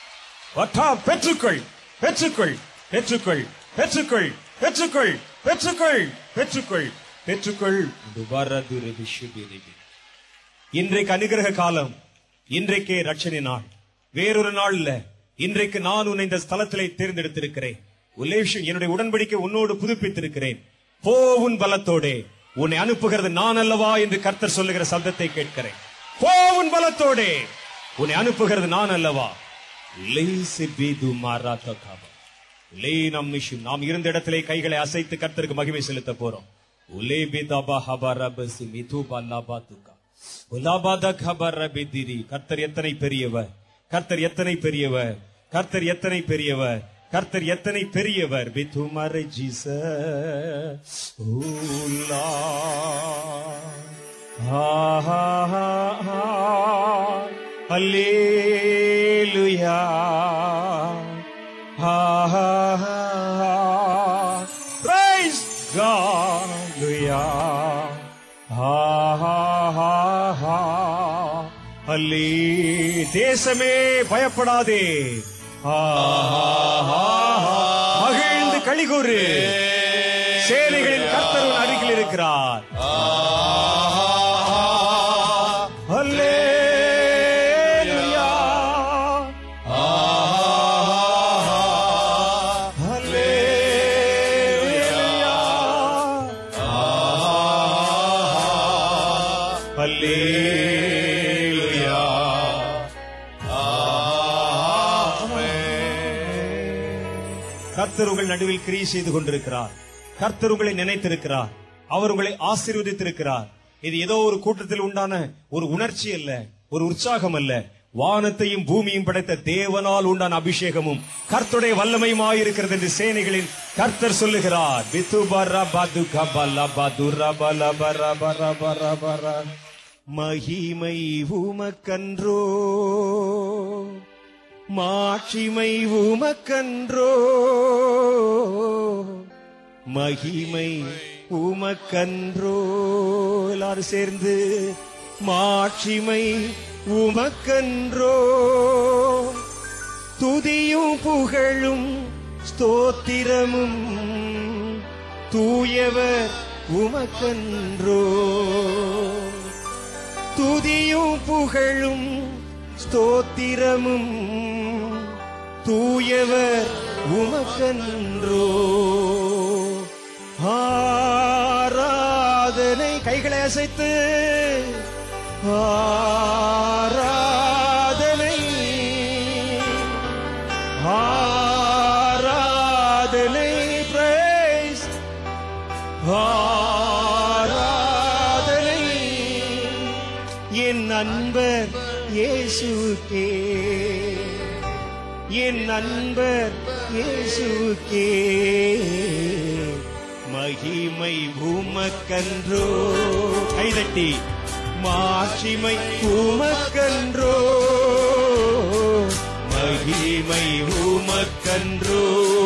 வட்டா பெற்றுக்கொள் பெற்றுக்கொள் பெற்றுக்கொள் பெற்றுக்கொள் பெற்றுக்கொள் பெற்றுக்கொள் பெற்றுக்கொள் பெற்றுக்கொள் துபரதுரபி சுபிரிபி. இன்றைக்கு அனுகிரக காலம் இன்றைக்கே ரட்சணை நாள் வேறொரு நாள் இல்ல இன்றைக்கு நான் உன்னை இந்த ஸ்தலத்திலே தேர்ந்தெடுத்திருக்கிறேன் உல்லேஷம் என்னுடைய உடன்படிக்கை உன்னோடு புதுப்பித்திருக்கிறேன் போ உன் பலத்தோடே உன்னை அனுப்புகிறது நான் அல்லவா என்று கர்த்தர் சொல்லுகிற சப்தத்தை கேட்கிறேன் போ உன் பலத்தோடே உன்னை அனுப்புகிறது நான் அல்லவா லேசிபிது மாராத்தகாபா. லே நம் மிஷும். நாம் இருந்த இடத்திலே கைகளை அசைத்து கர்த்தருக்கு மகிமை செலுத்த போறோம் உலேபிதபா ஹபரபசி மிதுபா லபாதுகா. உலாபாதக் ஹபரபிதிரி. கர்த்தர் எத்தனை பெரியவர் கர்த்தர் எத்தனை பெரியவர் கர்த்தர் எத்தனை பெரியவர் கர்த்தர் எத்தனை பெரியவர் விதுமரை ஜீச அல்லேலுயா Ha ha ha ha. Praise God. Hallelujah. Ha ha ha ha. அல்லே தேசமே பயப்படாதே Ha, ha, ha, ha. மகிழ்ந்து களிகூறு சேனைகளின் கர்த்தர் உன் அருகில் இருக்கிறார் அல்லேலூயா Hallelujah. கர்த்தர் உங்கள் நடுவில் கிரியை செய்து கொண்டிருக்கிறார் கர்த்தர் உங்களை நினைத்திருக்கிறார் அவர் உங்களை ஆசீர்வதித்திருக்கிறார் இது ஏதோ ஒரு கூட்டத்தில் உண்டான ஒரு உணர்ச்சி அல்ல ஒரு உற்சாகம் அல்ல வானத்தையும் பூமியும் படைத்த தேவனால் உண்டான அபிஷேகமும் கர்த்தருடைய வல்லமையுமாயிருக்கிறது என்று சேனைகளின் கர்த்தர் சொல்லுகிறார் பிதுபர பதுக பல பதுர பல பர பர பர பர. மகிமை உமக்கன்றோ மாட்சிமை உமக்கன்றோ மகிமை உமக்கன்றோ எல்லாரும் சேர்ந்து மாட்சிமை உமக்கன்றோ துதியும் புகழும் ஸ்தோத்திரமும் தூயவர் உமக்கன்றோ துதியும் புகழும் ஸ்தோத்திரமும் தூயவர் உமக்கன்றோ ஆராதனை கைகளை அசைத்து ஆராதனை ஆராதனை பிரைஸ் ஆராதனை என் நண்பர் இயேசுக்கே என் நண்பர் இயேசுக்கே மகிமை உமக்கன்றோ கைதட்டி மாட்சிமை உமக்கன்றோ மகிமை உமக்கன்றோ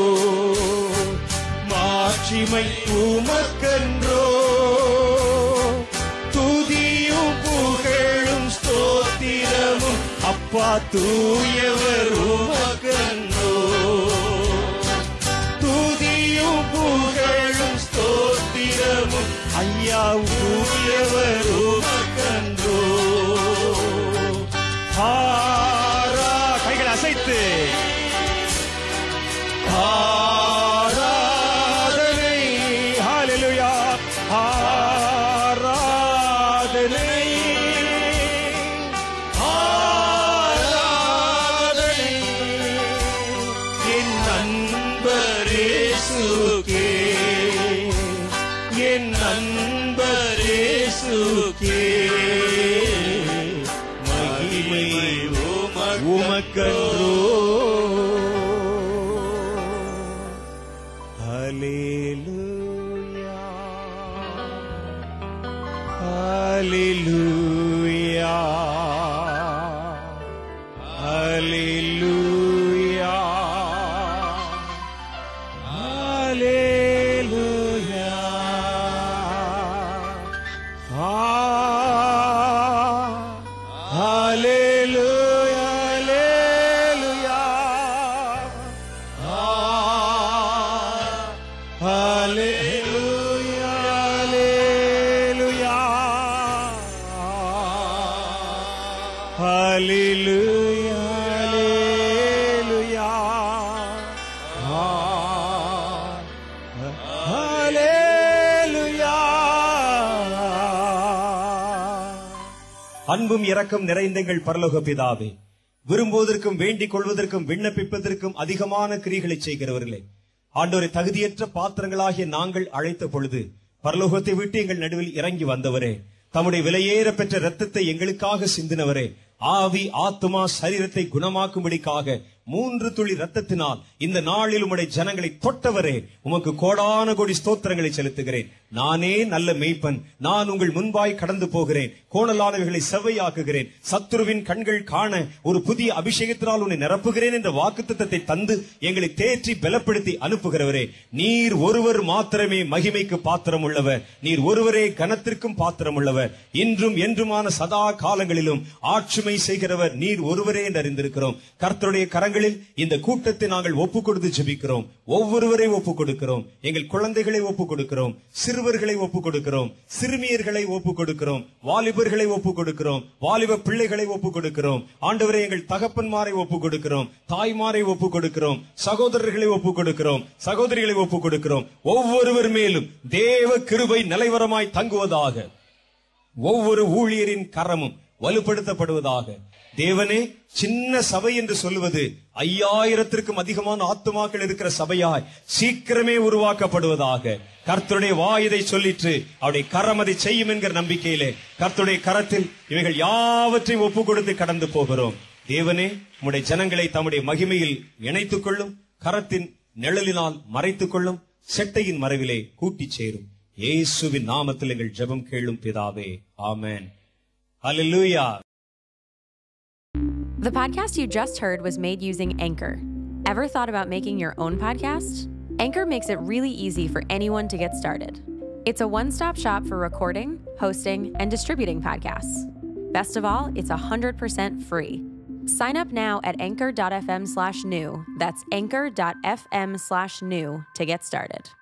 மாட்சிமை உமக்கன்றோ துதியும் புகழும் ஸ்தோத்திரமும் அப்பா தூயவர் உமக்கன்றோ துதியும் புகழும் ஸ்தோத்திரமும் ஐயா தூயவர் உமக்கன்றோ ஆரா கைகள் அசைத்து ஆராதனை ஹalleluya ஆராதனை ஆராதனை என் நண்பரேசுக்கே என் நண்பரேசுக்கே மகிமை உமக்கன்றோ ஹalleluya ஹalleluya ஹalleluya ஹalleluya ஹalleluya ஹalleluya Hallelujah, hallelujah. Hallelujah, hallelujah. Ah, Hallelujah. அன்பும் இரக்கம் நிறைந்தங்கள் பரலோக பிதாவே விரும்புவதற்கும் வேண்டிக் கொள்வதற்கும் விண்ணப்பிப்பதற்கும் அதிகமான கிரிகளை செய்கிறவர்களே ஆண்டவரை தகுதியற்ற பாத்திரங்களாகிய நாங்கள் அழைத்த பொழுது பரலோகத்தை விட்டு எங்கள் நடுவில் இறங்கி வந்தவரே தம்முடைய விலையேற பெற்ற ரத்தத்தை எங்களுக்காக சிந்தினவரே ஆவி ஆத்துமா சரீரத்தை குணமாக்கும்படிக்காக மூன்று துளி ரத்தத்தினால் இந்த நாளில் உம்முடைய ஜனங்களை தொட்டவரே உமக்கு கோடான கோடி ஸ்தோத்திரங்களை செலுத்துகிறேன் நானே நல்ல மெய்ப்பன் நான் உங்கள் முன்பாய் கடந்து போகிறேன் கோணலானவைகளை செவ்வையாக்குகிறேன் சத்துருவின் கண்கள் காண ஒரு புதிய அபிஷேகத்தினால் உன்னை நிரப்புகிறேன் என்ற வாக்குத்தத்தத்தை தந்து எங்களை தேற்றி பலப்படுத்தி அனுப்புகிறவரே நீர் ஒருவர் மாத்திரமே மகிமைக்கு பாத்திரம் உள்ளவர் நீர் ஒருவரே கனத்திற்கும் பாத்திரம் உள்ளவர் இன்றும் என்றுமான சதா காலங்களிலும் ஆட்சிமை செய்கிறவர் நீர் ஒருவரே என்று அறிந்திருக்கிறோம் கர்த்தருடைய கரங்களில் இந்த கூட்டத்தை நாங்கள் ஒப்பு கொடுத்து ஜெபிக்கிறோம் ஒவ்வொருவரை ஒப்பு கொடுக்கிறோம் எங்கள் குழந்தைகளை ஒப்பு கொடுக்கிறோம் சிறுவர்களை ஒப்பு கொடுக்கிறோம் சிறுமியர்களை ஒப்பு கொடுக்கிறோம் வாலிபர்களை ஒப்பு கொடுக்கிறோம் வாலிப பிள்ளைகளை ஒப்பு கொடுக்கிறோம் ஆண்டவரை எங்கள் தகப்பன்மாரை ஒப்பு கொடுக்கிறோம் தாய்மாரை ஒப்பு கொடுக்கிறோம் சகோதரர்களை ஒப்பு கொடுக்கிறோம் சகோதரிகளை ஒப்பு கொடுக்கிறோம் ஒவ்வொருவர் மேலும் தேவ கிருபை நிலைவரமாய் தங்குவதாக ஒவ்வொரு ஊழியரின் கரமும் வலுப்படுத்தப்படுவதாக தேவனே சின்ன சபை என்று சொல்லுவது ஐயாயிரத்திற்கும் அதிகமான ஆத்துமாக்கள் இருக்கிற சபையாய் சீக்கிரமே உருவாக்கப்படுவதாக கர்த்தருடைய வாயுதை சொல்லிற்று அவருடைய கரம் அதை செய்யும் என்கிற நம்பிக்கையிலே கர்த்தருடைய கரத்தில் இவைகள் யாவற்றையும் ஒப்பு கொடுத்து கடந்து போகிறோம் தேவனே உம்முடைய ஜனங்களை தம்முடைய மகிமையில் இணைத்துக் கொள்ளும் கரத்தின் நிழலினால் மறைத்துக் கொள்ளும் செட்டையின் மறைவிலே கூட்டிச் சேரும் இயேசுவின் நாமத்தில் எங்கள் ஜெபம் கேளும் பிதாவே ஆமென் ஹalleluya The podcast you just heard was made using Anchor. Ever thought about making your own podcast? Anchor makes it really easy for anyone to get started. It's a one stop shop for recording, hosting, and distributing podcasts. Best of all, it's 100% free. Sign up now at anchor.fm slash new. That's anchor.fm slash new to get started.